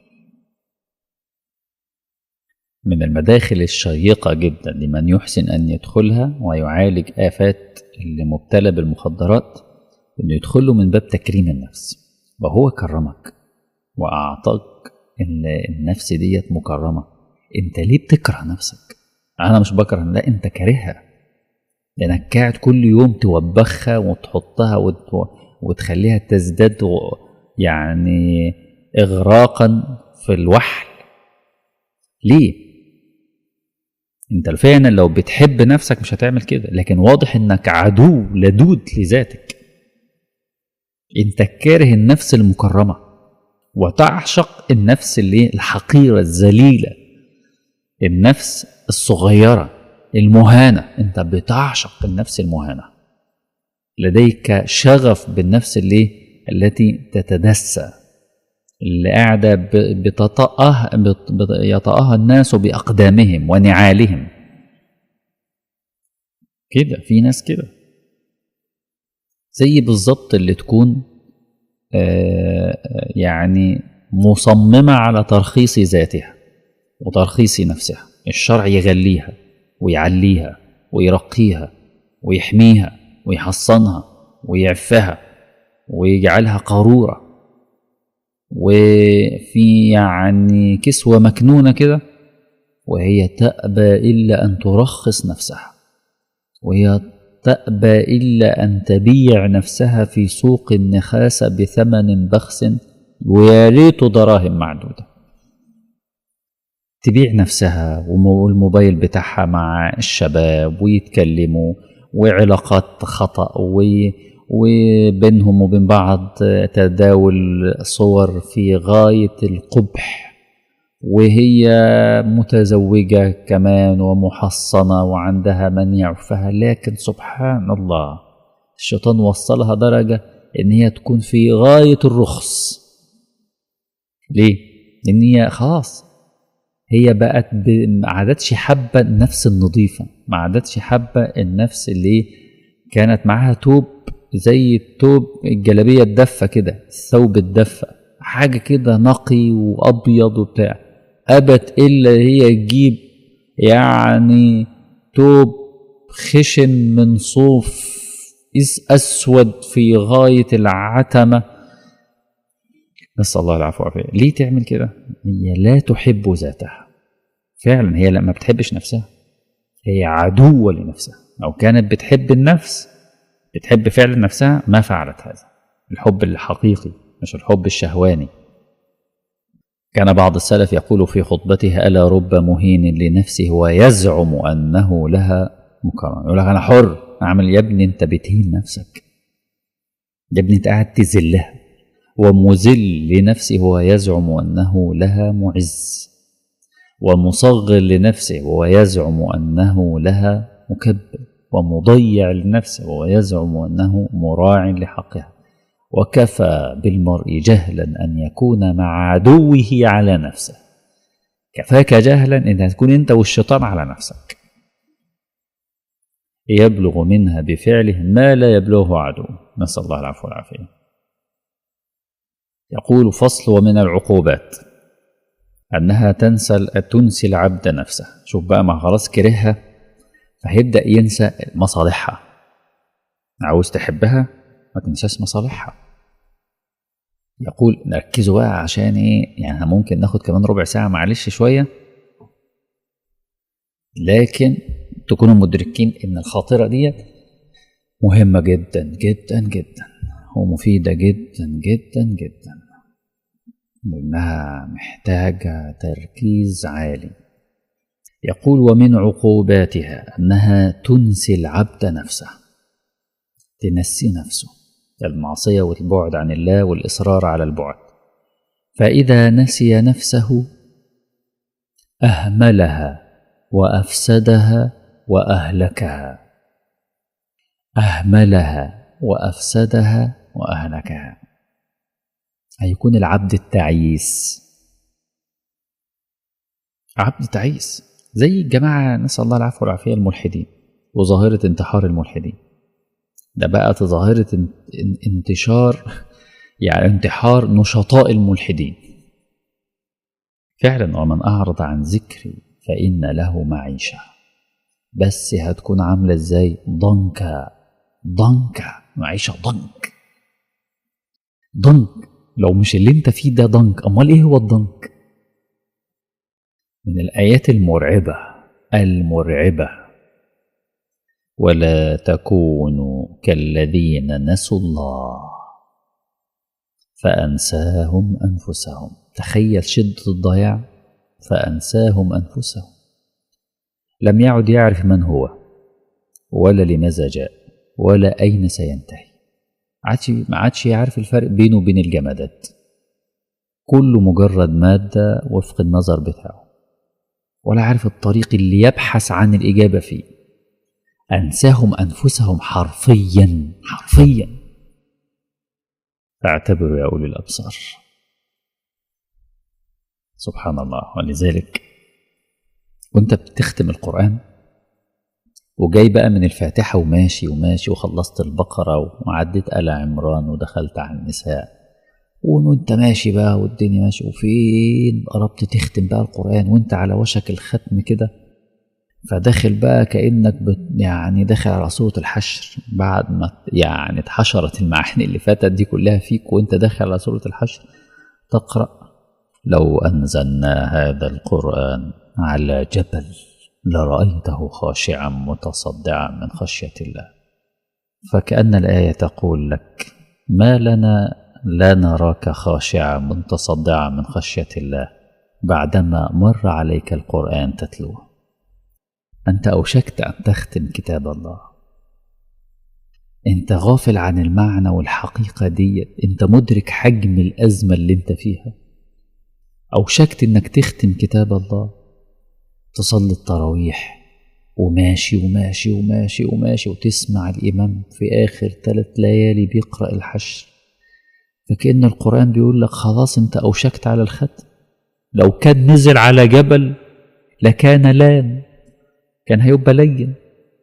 من المداخل الشيقة جدا لمن يحسن أن يدخلها ويعالج آفات اللي مبتلى بالمخدرات إنه يدخله من باب تكريم النفس وهو كرمك وأعطاك إن النفس ديت مكرمة أنت ليه بتكره نفسك؟ أنا مش بكره لا أنت كارهها لأنك قاعد كل يوم توبخها وتحطها وت... وتخليها تزداد يعني إغراقا في الوحل ليه؟ انت فعلا لو بتحب نفسك مش هتعمل كده لكن واضح انك عدو لدود لذاتك انت كاره النفس المكرمة وتعشق النفس اللي الحقيرة الذليلة النفس الصغيرة المهانة انت بتعشق النفس المهانة لديك شغف بالنفس اللي التي تتدسى اللي قاعدة بتطأها يطأها الناس بأقدامهم ونعالهم كده في ناس كده زي بالظبط اللي تكون آه يعني مصممة على ترخيص ذاتها وترخيص نفسها الشرع يغليها ويعليها ويرقيها ويحميها ويحصنها ويعفها ويجعلها قارورة وفي يعني كسوة مكنونة كده وهي تأبى إلا أن ترخص نفسها وهي تأبى إلا أن تبيع نفسها في سوق النخاسة بثمن بخس ويا ريت دراهم معدودة تبيع نفسها والموبايل بتاعها مع الشباب ويتكلموا وعلاقات خطأ وبينهم وبين بعض تداول صور في غاية القبح وهي متزوجة كمان ومحصنة وعندها من يعفها لكن سبحان الله الشيطان وصلها درجة إن هي تكون في غاية الرخص ليه؟ لأن هي خلاص هي بقت ما عادتش حابة النفس النظيفة ما عادتش حابة النفس اللي كانت معاها توب زي التوب الجلابية الدفة كده الثوب الدفة حاجة كده نقي وأبيض وبتاع أبت إلا هي تجيب يعني توب خشن من صوف أسود في غاية العتمة نسأل الله العفو والعافية ليه تعمل كده؟ هي لا تحب ذاتها فعلا هي لما بتحبش نفسها هي عدوة لنفسها لو كانت بتحب النفس بتحب فعلا نفسها ما فعلت هذا الحب الحقيقي مش الحب الشهواني كان بعض السلف يقول في خطبته ألا رب مهين لنفسه ويزعم أنه لها مكرم يقول لك أنا حر أعمل يا ابني أنت بتهين نفسك يا ابني أنت قاعد تذلها ومذل لنفسه ويزعم أنه لها معز ومصغر لنفسه ويزعم أنه لها مكبر ومضيع لنفسه ويزعم أنه مراع لحقها وكفى بالمرء جهلا أن يكون مع عدوه على نفسه كفاك جهلا أن تكون أنت والشيطان على نفسك يبلغ منها بفعله ما لا يبلغه عدو نسأل الله العفو والعافية يقول فصل ومن العقوبات أنها تنسى تنسي العبد نفسه شوف بقى ما خلاص كرهها فهيبدأ ينسى مصالحها عاوز تحبها ما تنساش مصالحها يقول نركزوا بقى عشان ايه يعني ممكن ناخد كمان ربع ساعة معلش شوية لكن تكونوا مدركين ان الخاطرة ديت مهمة جدا جدا جدا ومفيدة جدا جدا جدا لأنها محتاجة تركيز عالي يقول ومن عقوباتها أنها تنسي العبد نفسه تنسي نفسه المعصية والبعد عن الله والإصرار على البعد فإذا نسي نفسه أهملها وأفسدها وأهلكها أهملها وأفسدها وأهلكها هيكون العبد التعيس عبد تعيس زي الجماعة نسأل الله العفو والعافية الملحدين وظاهرة انتحار الملحدين ده بقت ظاهرة انتشار يعني انتحار نشطاء الملحدين فعلا ومن أعرض عن ذكري فإن له معيشة بس هتكون عاملة ازاي ضنكة ضنكة معيشة ضنك ضنك لو مش اللي انت فيه ده ضنك امال ايه هو الضنك من الايات المرعبه المرعبه ولا تكونوا كالذين نسوا الله فانساهم انفسهم تخيل شده الضياع فانساهم انفسهم لم يعد يعرف من هو ولا لماذا جاء ولا اين سينتهي عادش ما عادش يعرف الفرق بينه وبين الجمادات كله مجرد مادة وفق النظر بتاعه ولا عارف الطريق اللي يبحث عن الإجابة فيه أنساهم أنفسهم حرفيا حرفيا فاعتبروا يا أولي الأبصار سبحان الله ولذلك وانت بتختم القرآن وجاي بقى من الفاتحة وماشي وماشي وخلصت البقرة وعديت آل عمران ودخلت على النساء وانت ماشي بقى والدنيا ماشي وفين قربت تختم بقى القرآن وانت على وشك الختم كده فداخل بقى كأنك بت يعني داخل على سورة الحشر بعد ما يعني اتحشرت المعاني اللي فاتت دي كلها فيك وانت داخل على سورة الحشر تقرأ لو أنزلنا هذا القرآن على جبل لرأيته خاشعا متصدعا من خشية الله فكأن الآية تقول لك ما لنا لا نراك خاشعا متصدعا من خشية الله بعدما مر عليك القرآن تتلوه أنت أوشكت أن تختم كتاب الله أنت غافل عن المعنى والحقيقة دي أنت مدرك حجم الأزمة اللي أنت فيها أوشكت أنك تختم كتاب الله تصلي التراويح وماشي وماشي وماشي وماشي وتسمع الإمام في آخر ثلاث ليالي بيقرأ الحشر فكأن القرآن بيقول لك خلاص أنت أوشكت على الختم لو كان نزل على جبل لكان لان كان هيبقى لين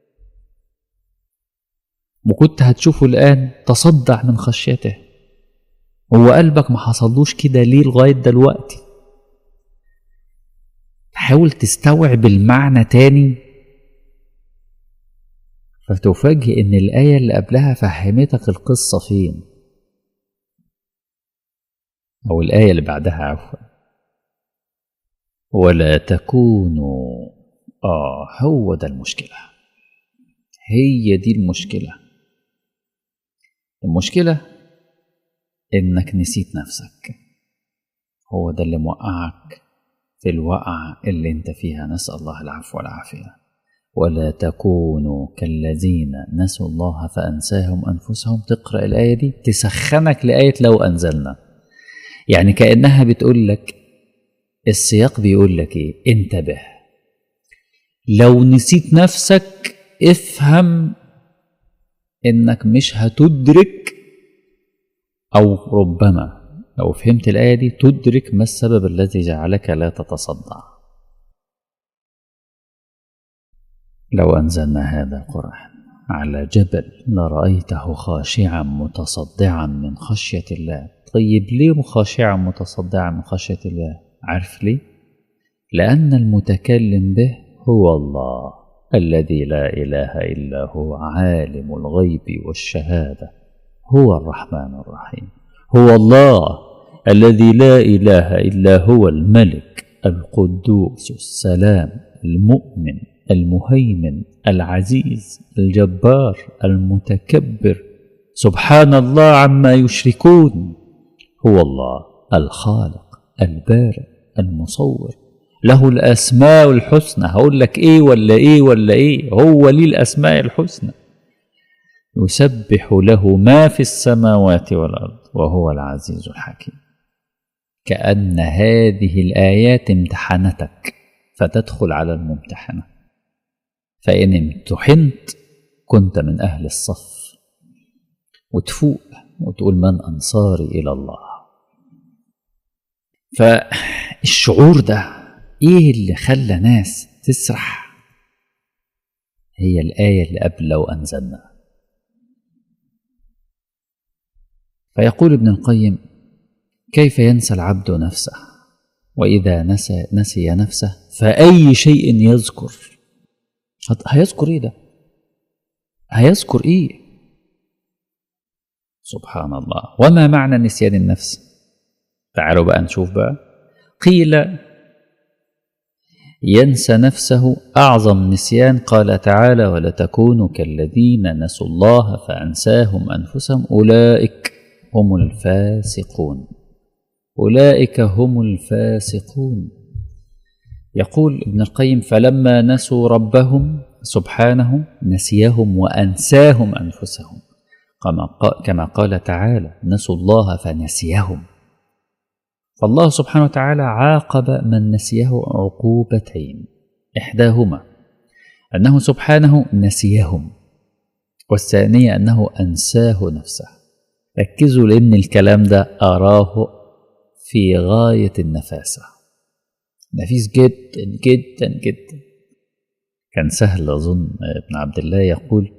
وكنت هتشوفه الآن تصدع من خشيته هو قلبك ما حصلوش كده ليه لغاية دلوقتي حاول تستوعب المعنى تاني فتفاجئ ان الآية اللي قبلها فهمتك القصة فين أو الآية اللي بعدها عفوا ولا تكونوا آه هو ده المشكلة هي دي المشكلة المشكلة إنك نسيت نفسك هو ده اللي موقعك في الوقعة اللي انت فيها نسأل الله العفو والعافية ولا تكونوا كالذين نسوا الله فأنساهم أنفسهم تقرأ الآية دي تسخنك لآية لو أنزلنا يعني كأنها بتقول لك السياق بيقول لك إيه انتبه لو نسيت نفسك افهم إنك مش هتدرك أو ربما لو فهمت الآية دي تدرك ما السبب الذي جعلك لا تتصدع لو أنزلنا هذا القرآن على جبل لرأيته خاشعا متصدعا من خشية الله طيب ليه خاشعا متصدعا من خشية الله عارف ليه لأن المتكلم به هو الله الذي لا إله إلا هو عالم الغيب والشهادة هو الرحمن الرحيم هو الله الذي لا إله إلا هو الملك القدوس السلام المؤمن المهيمن العزيز الجبار المتكبر سبحان الله عما يشركون هو الله الخالق البارئ المصور له الأسماء الحسنى هقول لك إيه ولا إيه ولا إيه هو ليه الأسماء الحسنى يسبح له ما في السماوات والأرض وهو العزيز الحكيم كأن هذه الآيات امتحنتك فتدخل على الممتحنة فإن امتحنت كنت من أهل الصف وتفوق وتقول من أنصاري إلى الله فالشعور ده إيه اللي خلى ناس تسرح هي الآية اللي قبل لو أنزلنا فيقول ابن القيم كيف ينسى العبد نفسه وإذا نسى نسي نفسه فأي شيء يذكر هيذكر إيه ده هيذكر إيه سبحان الله وما معنى نسيان النفس تعالوا بقى نشوف بقى قيل ينسى نفسه أعظم نسيان قال تعالى ولتكونوا كالذين نسوا الله فأنساهم أنفسهم أولئك هم الفاسقون أولئك هم الفاسقون يقول ابن القيم فلما نسوا ربهم سبحانه نسيهم وأنساهم أنفسهم كما قال تعالى نسوا الله فنسيهم فالله سبحانه وتعالى عاقب من نسيه عقوبتين إحداهما أنه سبحانه نسيهم والثانية أنه أنساه نفسه ركزوا لأن الكلام ده أراه في غاية النفاسة نفيس جدا جدا جدا كان سهل أظن ابن عبد الله يقول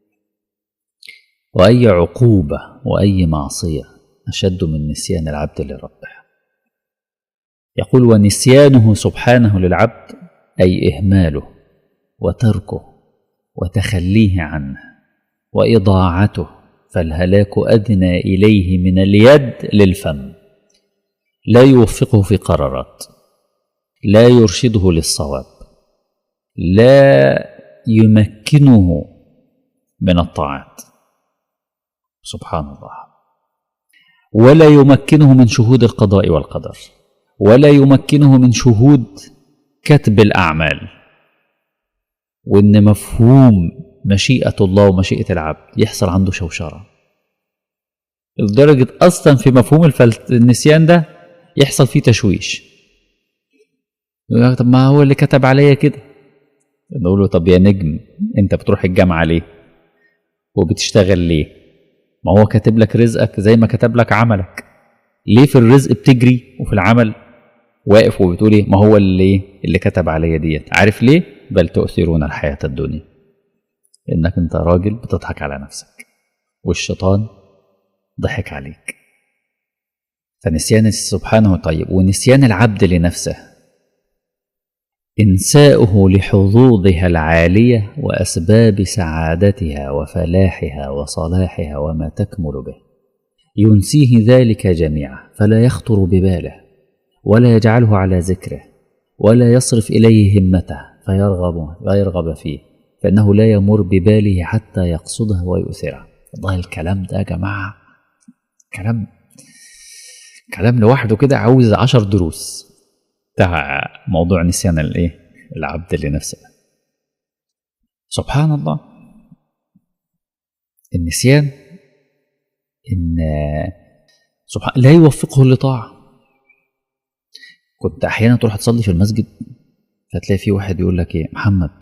وأي عقوبة وأي معصية أشد من نسيان العبد لربه يقول ونسيانه سبحانه للعبد أي إهماله وتركه وتخليه عنه وإضاعته فالهلاك أدنى إليه من اليد للفم لا يوفقه في قرارات لا يرشده للصواب لا يمكنه من الطاعات سبحان الله ولا يمكنه من شهود القضاء والقدر ولا يمكنه من شهود كتب الأعمال وإن مفهوم مشيئة الله ومشيئة العبد يحصل عنده شوشرة لدرجة أصلا في مفهوم الفلت... النسيان ده يحصل فيه تشويش يقول طب ما هو اللي كتب عليا كده نقول له طب يا نجم انت بتروح الجامعة ليه وبتشتغل ليه ما هو كاتب لك رزقك زي ما كتب لك عملك ليه في الرزق بتجري وفي العمل واقف وبتقول ايه ما هو اللي اللي كتب عليا ديت عارف ليه بل تؤثرون الحياة الدنيا انك انت راجل بتضحك على نفسك والشيطان ضحك عليك فنسيان سبحانه طيب ونسيان العبد لنفسه إنساؤه لحظوظها العالية وأسباب سعادتها وفلاحها وصلاحها وما تكمل به ينسيه ذلك جميعا فلا يخطر بباله ولا يجعله على ذكره ولا يصرف إليه همته فيرغب ويرغب فيه فإنه لا يمر بباله حتى يقصده ويؤثره والله الكلام ده يا جماعة كلام كلام لوحده كده عاوز عشر دروس بتاع موضوع نسيان الايه العبد لنفسه سبحان الله النسيان ان سبحان لا يوفقه لطاعه كنت احيانا تروح تصلي في المسجد فتلاقي في واحد يقول لك ايه محمد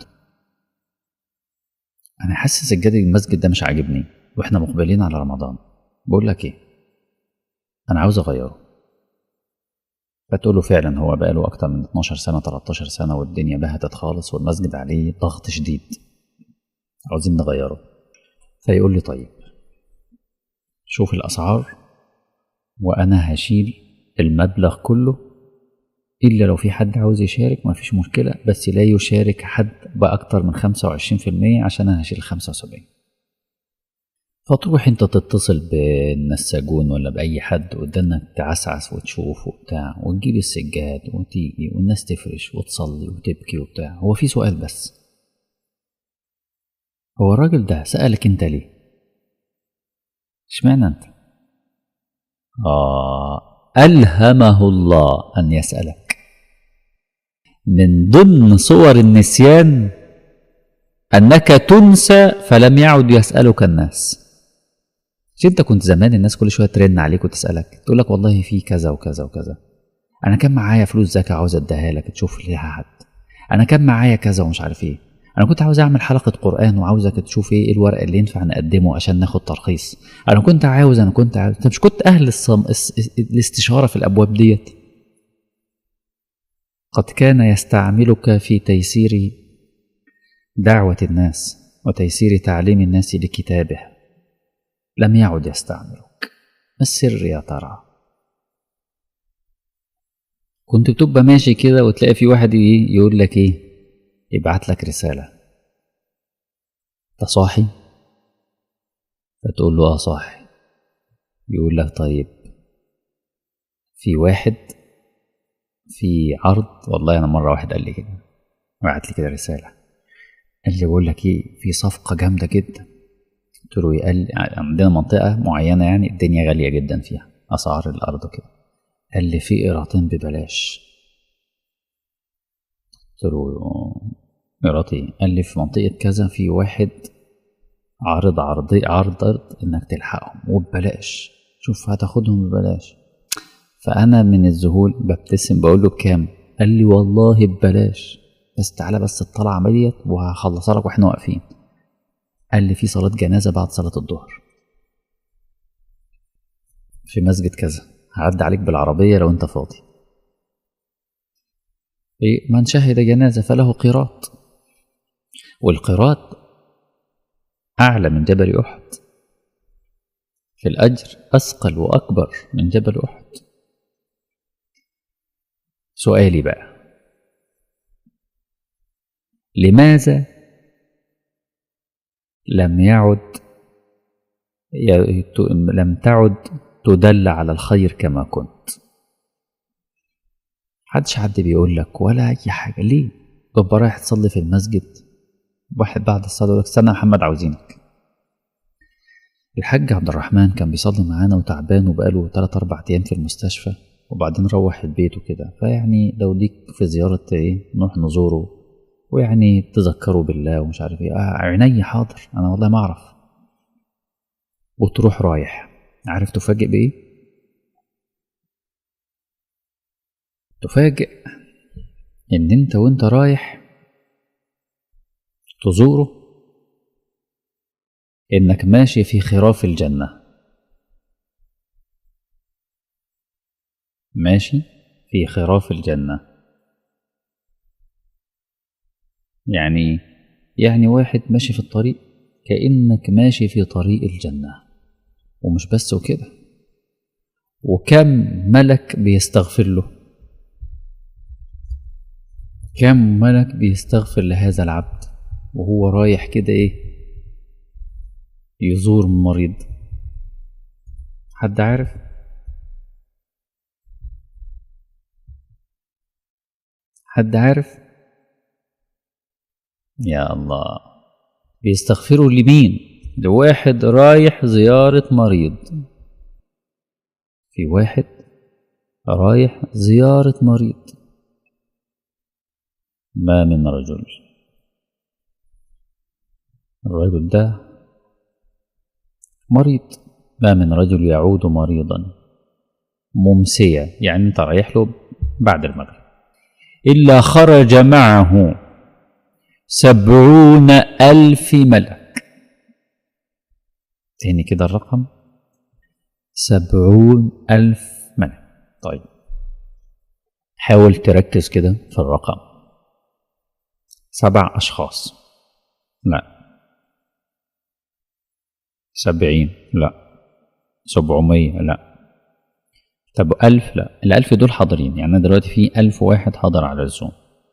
انا حاسس الجد المسجد ده مش عاجبني واحنا مقبلين على رمضان بقول لك ايه انا عاوز اغيره فتقول له فعلا هو بقاله اكتر من 12 سنه 13 سنه والدنيا بهتت خالص والمسجد عليه ضغط شديد عاوزين نغيره فيقول لي طيب شوف الاسعار وانا هشيل المبلغ كله إلا لو في حد عاوز يشارك ما فيش مشكلة بس لا يشارك حد بأكتر من 25% عشان أنا هشيل 75 فتروح انت تتصل بالنساجون ولا بأي حد قدامك تعسعس وتشوف وبتاع وتجيب السجاد وتيجي والناس تفرش وتصلي وتبكي وبتاع هو في سؤال بس هو الراجل ده سألك انت ليه اشمعنى انت اه ألهمه الله أن يسألك من ضمن صور النسيان أنك تنسى فلم يعد يسألك الناس مش انت كنت زمان الناس كل شويه ترن عليك وتسالك تقول لك والله في كذا وكذا وكذا انا كان معايا فلوس زكاه عاوز اديها لك تشوف ليها حد انا كان معايا كذا ومش عارف ايه انا كنت عاوز اعمل حلقه قران وعاوزك تشوف ايه الورق اللي ينفع نقدمه عشان ناخد ترخيص انا كنت عاوز انا كنت عاوز انت مش كنت اهل الصم... الاستشاره في الابواب ديت قد كان يستعملك في تيسير دعوه الناس وتيسير تعليم الناس لكتابه لم يعد يستعملك ما السر يا ترى كنت بتبقى ماشي كده وتلاقي في واحد ايه يقول لك ايه يبعت لك رسالة انت صاحي فتقول له اه صاحي يقول لك طيب في واحد في عرض والله انا مرة واحد قال لي كده بعت لي كده رسالة قال لي بقول لك ايه في صفقة جامدة جدا قلت له قال عندنا منطقة معينة يعني الدنيا غالية جدا فيها أسعار الأرض كده قال لي في قيراطين ببلاش قلت له قيراطين قال لي في منطقة كذا في واحد عارض عرضي عرض أرض إنك تلحقهم وببلاش شوف هتاخدهم ببلاش فأنا من الذهول ببتسم بقول له بكام قال لي والله ببلاش بس تعالى بس اطلع عملية وهخلصها لك واحنا واقفين قال لي في صلاة جنازة بعد صلاة الظهر في مسجد كذا هعدي عليك بالعربية لو انت فاضي إيه من شهد جنازة فله قيراط والقيراط أعلى من جبل أحد في الأجر أثقل وأكبر من جبل أحد سؤالي بقى لماذا لم يعد لم تعد تدل على الخير كما كنت محدش حد بيقول لك ولا اي حاجه ليه تبقى رايح تصلي في المسجد واحد بعد الصلاه يقول لك استنى يا محمد عاوزينك الحاج عبد الرحمن كان بيصلي معانا وتعبان وبقاله 3 4 ايام في المستشفى وبعدين روح البيت وكده فيعني لو ليك في زياره ايه نروح نزوره ويعني تذكروا بالله ومش عارف ايه آه عيني حاضر انا والله ما اعرف وتروح رايح عارف تفاجئ بايه تفاجئ ان انت وانت رايح تزوره انك ماشي في خراف الجنه ماشي في خراف الجنه يعني يعني واحد ماشي في الطريق كأنك ماشي في طريق الجنة ومش بس وكده وكم ملك بيستغفر له كم ملك بيستغفر لهذا العبد وهو رايح كده ايه يزور مريض حد عارف حد عارف يا الله بيستغفروا لمين لواحد رايح زيارة مريض في واحد رايح زيارة مريض ما من رجل الرجل ده مريض ما من رجل يعود مريضا ممسيا يعني انت رايح له بعد المغرب إلا خرج معه سبعون ألف ملك تاني كده الرقم سبعون ألف ملك طيب حاول تركز كده في الرقم سبع أشخاص لا سبعين لا سبعمية لا طب ألف لا الألف دول حاضرين يعني أنا دلوقتي في ألف واحد حاضر على الزوم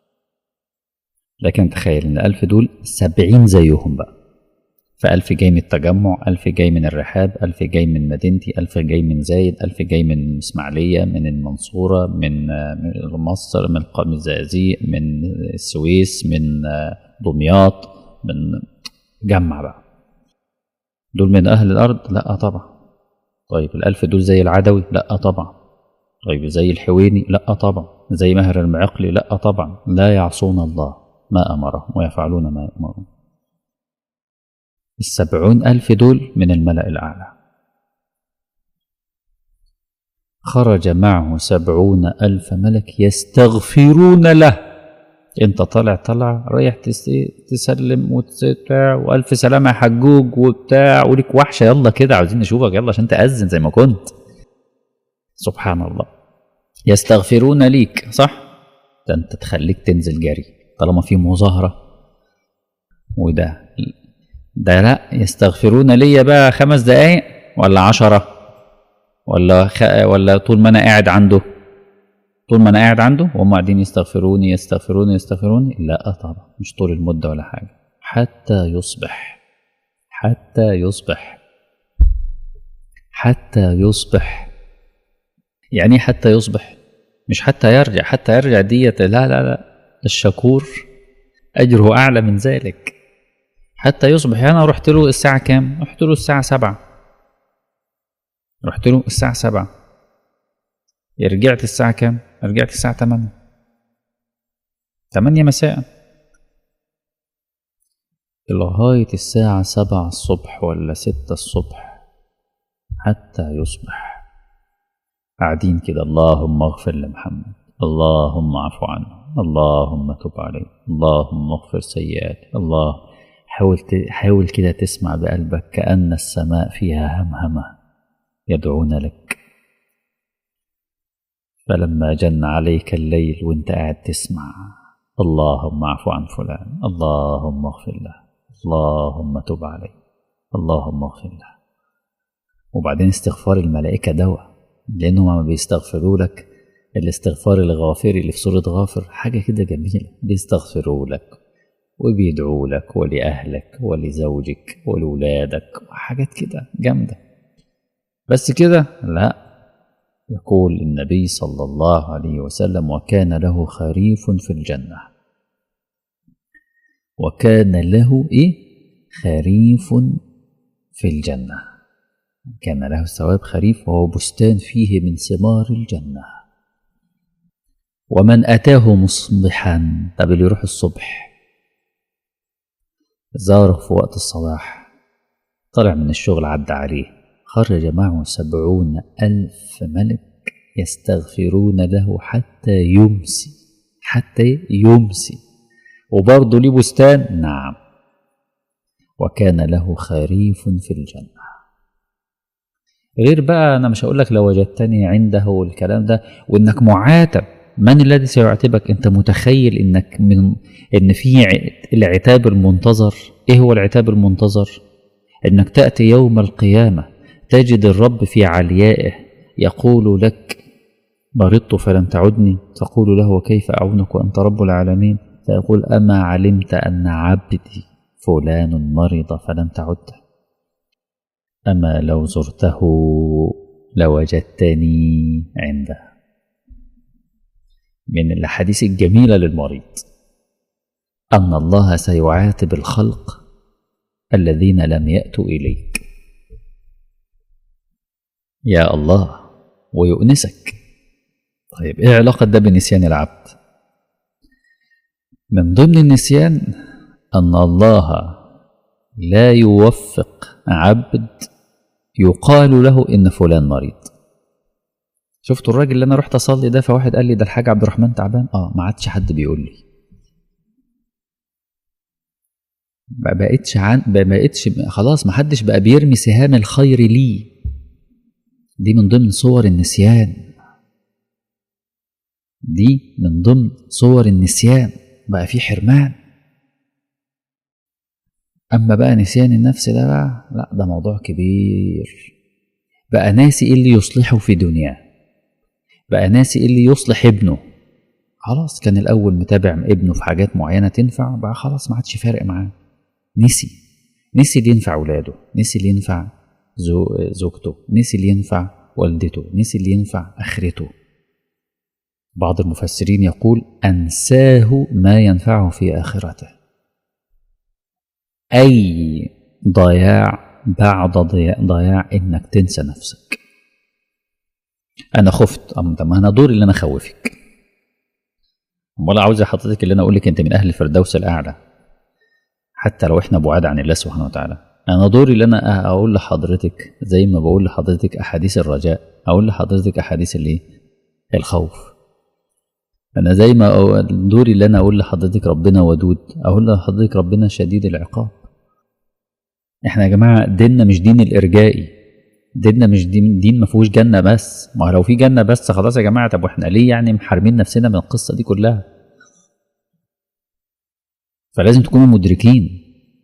لكن تخيل ان الألف دول سبعين زيهم بقى فألف جاي من التجمع ألف جاي من الرحاب ألف جاي من مدينتي ألف جاي من زايد ألف جاي من إسماعيلية من المنصورة من مصر من الزقازيق من السويس من دمياط من جمع بقى دول من أهل الأرض لا طبعا طيب الألف دول زي العدوي لا طبعا طيب زي الحويني لا طبعا زي مهر المعقلي لا طبعا لا يعصون الله ما أمرهم ويفعلون ما يأمرون السبعون ألف دول من الملأ الأعلى خرج معه سبعون ألف ملك يستغفرون له انت طالع طلع رايح تسلم وتبتاع والف سلامه يا حجوج وبتاع وليك وحشه يلا كده عاوزين نشوفك يلا عشان تاذن زي ما كنت سبحان الله يستغفرون ليك صح ده انت تخليك تنزل جري طالما في مظاهره وده ده لا يستغفرون ليا بقى خمس دقايق ولا عشرة ولا خ... ولا طول ما انا قاعد عنده طول ما انا قاعد عنده وهم قاعدين يستغفروني يستغفروني يستغفروني لا طبعا مش طول المده ولا حاجه حتى يصبح حتى يصبح حتى يصبح يعني حتى يصبح مش حتى يرجع حتى يرجع ديت لا لا لا الشكور اجره اعلى من ذلك حتى يصبح انا رحت له الساعه كام رحت له الساعه سبعة رحت له الساعه سبعة رجعت الساعة كام؟ رجعت الساعة 8 8 مساء لغاية الساعة 7 الصبح ولا 6 الصبح حتى يصبح قاعدين كده اللهم اغفر لمحمد اللهم اعف عنه اللهم تب عليه اللهم اغفر سيئاته الله حاول حاول كده تسمع بقلبك كأن السماء فيها همهمة يدعون لك فلما جن عليك الليل وانت قاعد تسمع اللهم اعف عن فلان اللهم اغفر له اللهم تب عليه اللهم اغفر له وبعدين استغفار الملائكة دواء لأنهم ما بيستغفروا لك الاستغفار الغافري اللي في سورة غافر حاجة كده جميلة بيستغفروا لك وبيدعوا لك ولأهلك ولزوجك ولولادك وحاجات كده جامدة بس كده لا يقول النبي صلى الله عليه وسلم وكان له خريف في الجنة وكان له إيه خريف في الجنة كان له ثواب خريف وهو بستان فيه من ثمار الجنة ومن أتاه مصبحا طب اللي يروح الصبح زاره في وقت الصباح طلع من الشغل عدى عليه خرج معه سبعون ألف ملك يستغفرون له حتى يمسي حتى يمسي وبرضه ليه بستان نعم وكان له خريف في الجنة غير بقى أنا مش هقول لك لو وجدتني عنده والكلام ده وإنك معاتب من الذي سيعاتبك أنت متخيل إنك من إن في العتاب المنتظر إيه هو العتاب المنتظر إنك تأتي يوم القيامة تجد الرب في عليائه يقول لك مرضت فلم تعدني تقول له وكيف أعونك وأنت رب العالمين فيقول أما علمت أن عبدي فلان مرض فلم تعده أما لو زرته لوجدتني عنده من الأحاديث الجميلة للمريض أن الله سيعاتب الخلق الذين لم يأتوا إليك يا الله ويؤنسك طيب ايه علاقة ده بنسيان العبد من ضمن النسيان أن الله لا يوفق عبد يقال له إن فلان مريض شفتوا الراجل اللي أنا رحت أصلي ده فواحد قال لي ده الحاج عبد الرحمن تعبان آه ما عادش حد بيقول لي ما بقتش عن ما بقتش خلاص ما حدش بقى بيرمي سهام الخير ليه دي من ضمن صور النسيان دي من ضمن صور النسيان بقى في حرمان اما بقى نسيان النفس ده بقى لا ده موضوع كبير بقى ناسي ايه اللي يصلحه في دنياه بقى ناسي ايه اللي يصلح ابنه خلاص كان الاول متابع ابنه في حاجات معينه تنفع بقى خلاص ما عادش فارق معاه نسي نسي اللي ينفع ولاده نسي اللي ينفع زو زوجته نسي اللي ينفع والدته نسي اللي ينفع اخرته بعض المفسرين يقول انساه ما ينفعه في اخرته اي ضياع بعد ضياع, ضياع انك تنسى نفسك انا خفت أم طب ما انا دوري اللي انا اخوفك امال عاوز حضرتك اللي انا اقول لك انت من اهل الفردوس الاعلى حتى لو احنا بعاد عن الله سبحانه وتعالى انا دوري اللي انا اقول لحضرتك زي ما بقول لحضرتك احاديث الرجاء اقول لحضرتك احاديث الايه الخوف انا زي ما أقول- دوري اللي انا اقول لحضرتك ربنا ودود اقول لحضرتك ربنا شديد العقاب احنا يا جماعه ديننا مش دين الارجائي ديننا مش دين دين ما فيهوش جنه بس ما هو لو في جنه بس خلاص يا جماعه طب واحنا ليه يعني محارمين نفسنا من القصه دي كلها فلازم تكونوا مدركين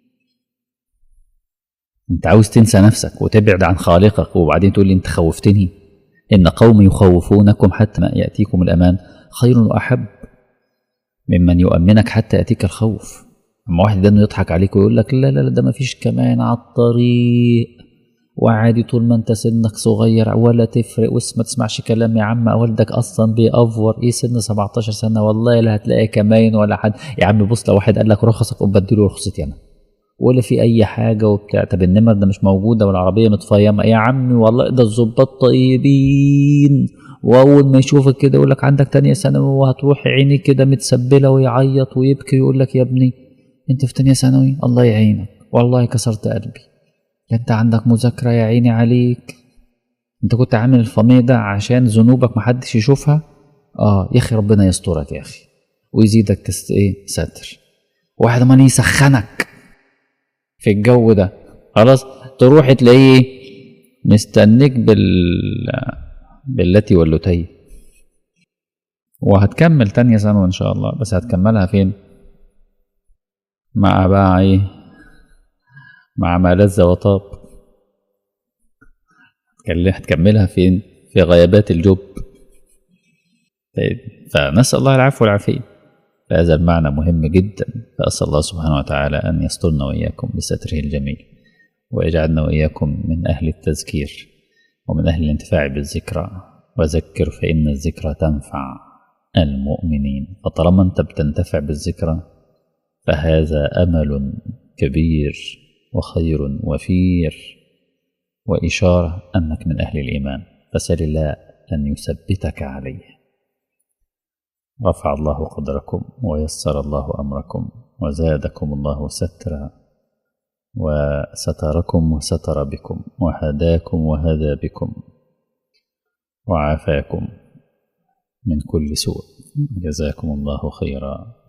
انت عاوز تنسى نفسك وتبعد عن خالقك وبعدين تقول لي انت خوفتني ان قوم يخوفونكم حتى ما ياتيكم الامان خير واحب ممن يؤمنك حتى ياتيك الخوف اما واحد ده انه يضحك عليك ويقول لك لا لا لا ده ما فيش كمان على الطريق وعادي طول ما انت سنك صغير ولا تفرق واسم ما تسمعش كلام يا عم والدك اصلا بيأفور ايه سن 17 سنه والله لا هتلاقي كمان ولا حد يا عم بص لو واحد قال لك رخصك قوم بديله رخصتي انا ولا في اي حاجه وبتاع طب النمر ده مش موجوده والعربيه متفيمه يا عمي والله ده الظباط طيبين واول ما يشوفك كده يقول لك عندك تانية ثانوي وهتروح عيني كده متسبله ويعيط ويبكي ويقول لك يا ابني انت في تانية ثانوي الله يعينك والله كسرت قلبي ده انت عندك مذاكره يا عيني عليك انت كنت عامل الفميه ده عشان ذنوبك محدش يشوفها اه يا اخي ربنا يسترك يا اخي ويزيدك تست ايه ستر واحد ما يسخنك في الجو ده خلاص تروح تلاقيه مستنيك بال بالتي واللتي وهتكمل تانية ثانوي ان شاء الله بس هتكملها فين مع بقى ايه مع ما لذ وطاب هتكملها فين في غيابات الجب فنسأل الله العفو والعافية فهذا المعنى مهم جدا فأسأل الله سبحانه وتعالى أن يسترنا وإياكم بستره الجميل ويجعلنا وإياكم من أهل التذكير ومن أهل الانتفاع بالذكرى وذكر فإن الذكرى تنفع المؤمنين فطالما أنت بتنتفع بالذكرى فهذا أمل كبير وخير وفير وإشارة أنك من أهل الإيمان فسل الله أن يثبتك عليه رفع الله قدركم ويسر الله أمركم وزادكم الله سترا وستركم وستر بكم وهداكم وهدى بكم وعافاكم من كل سوء جزاكم الله خيرا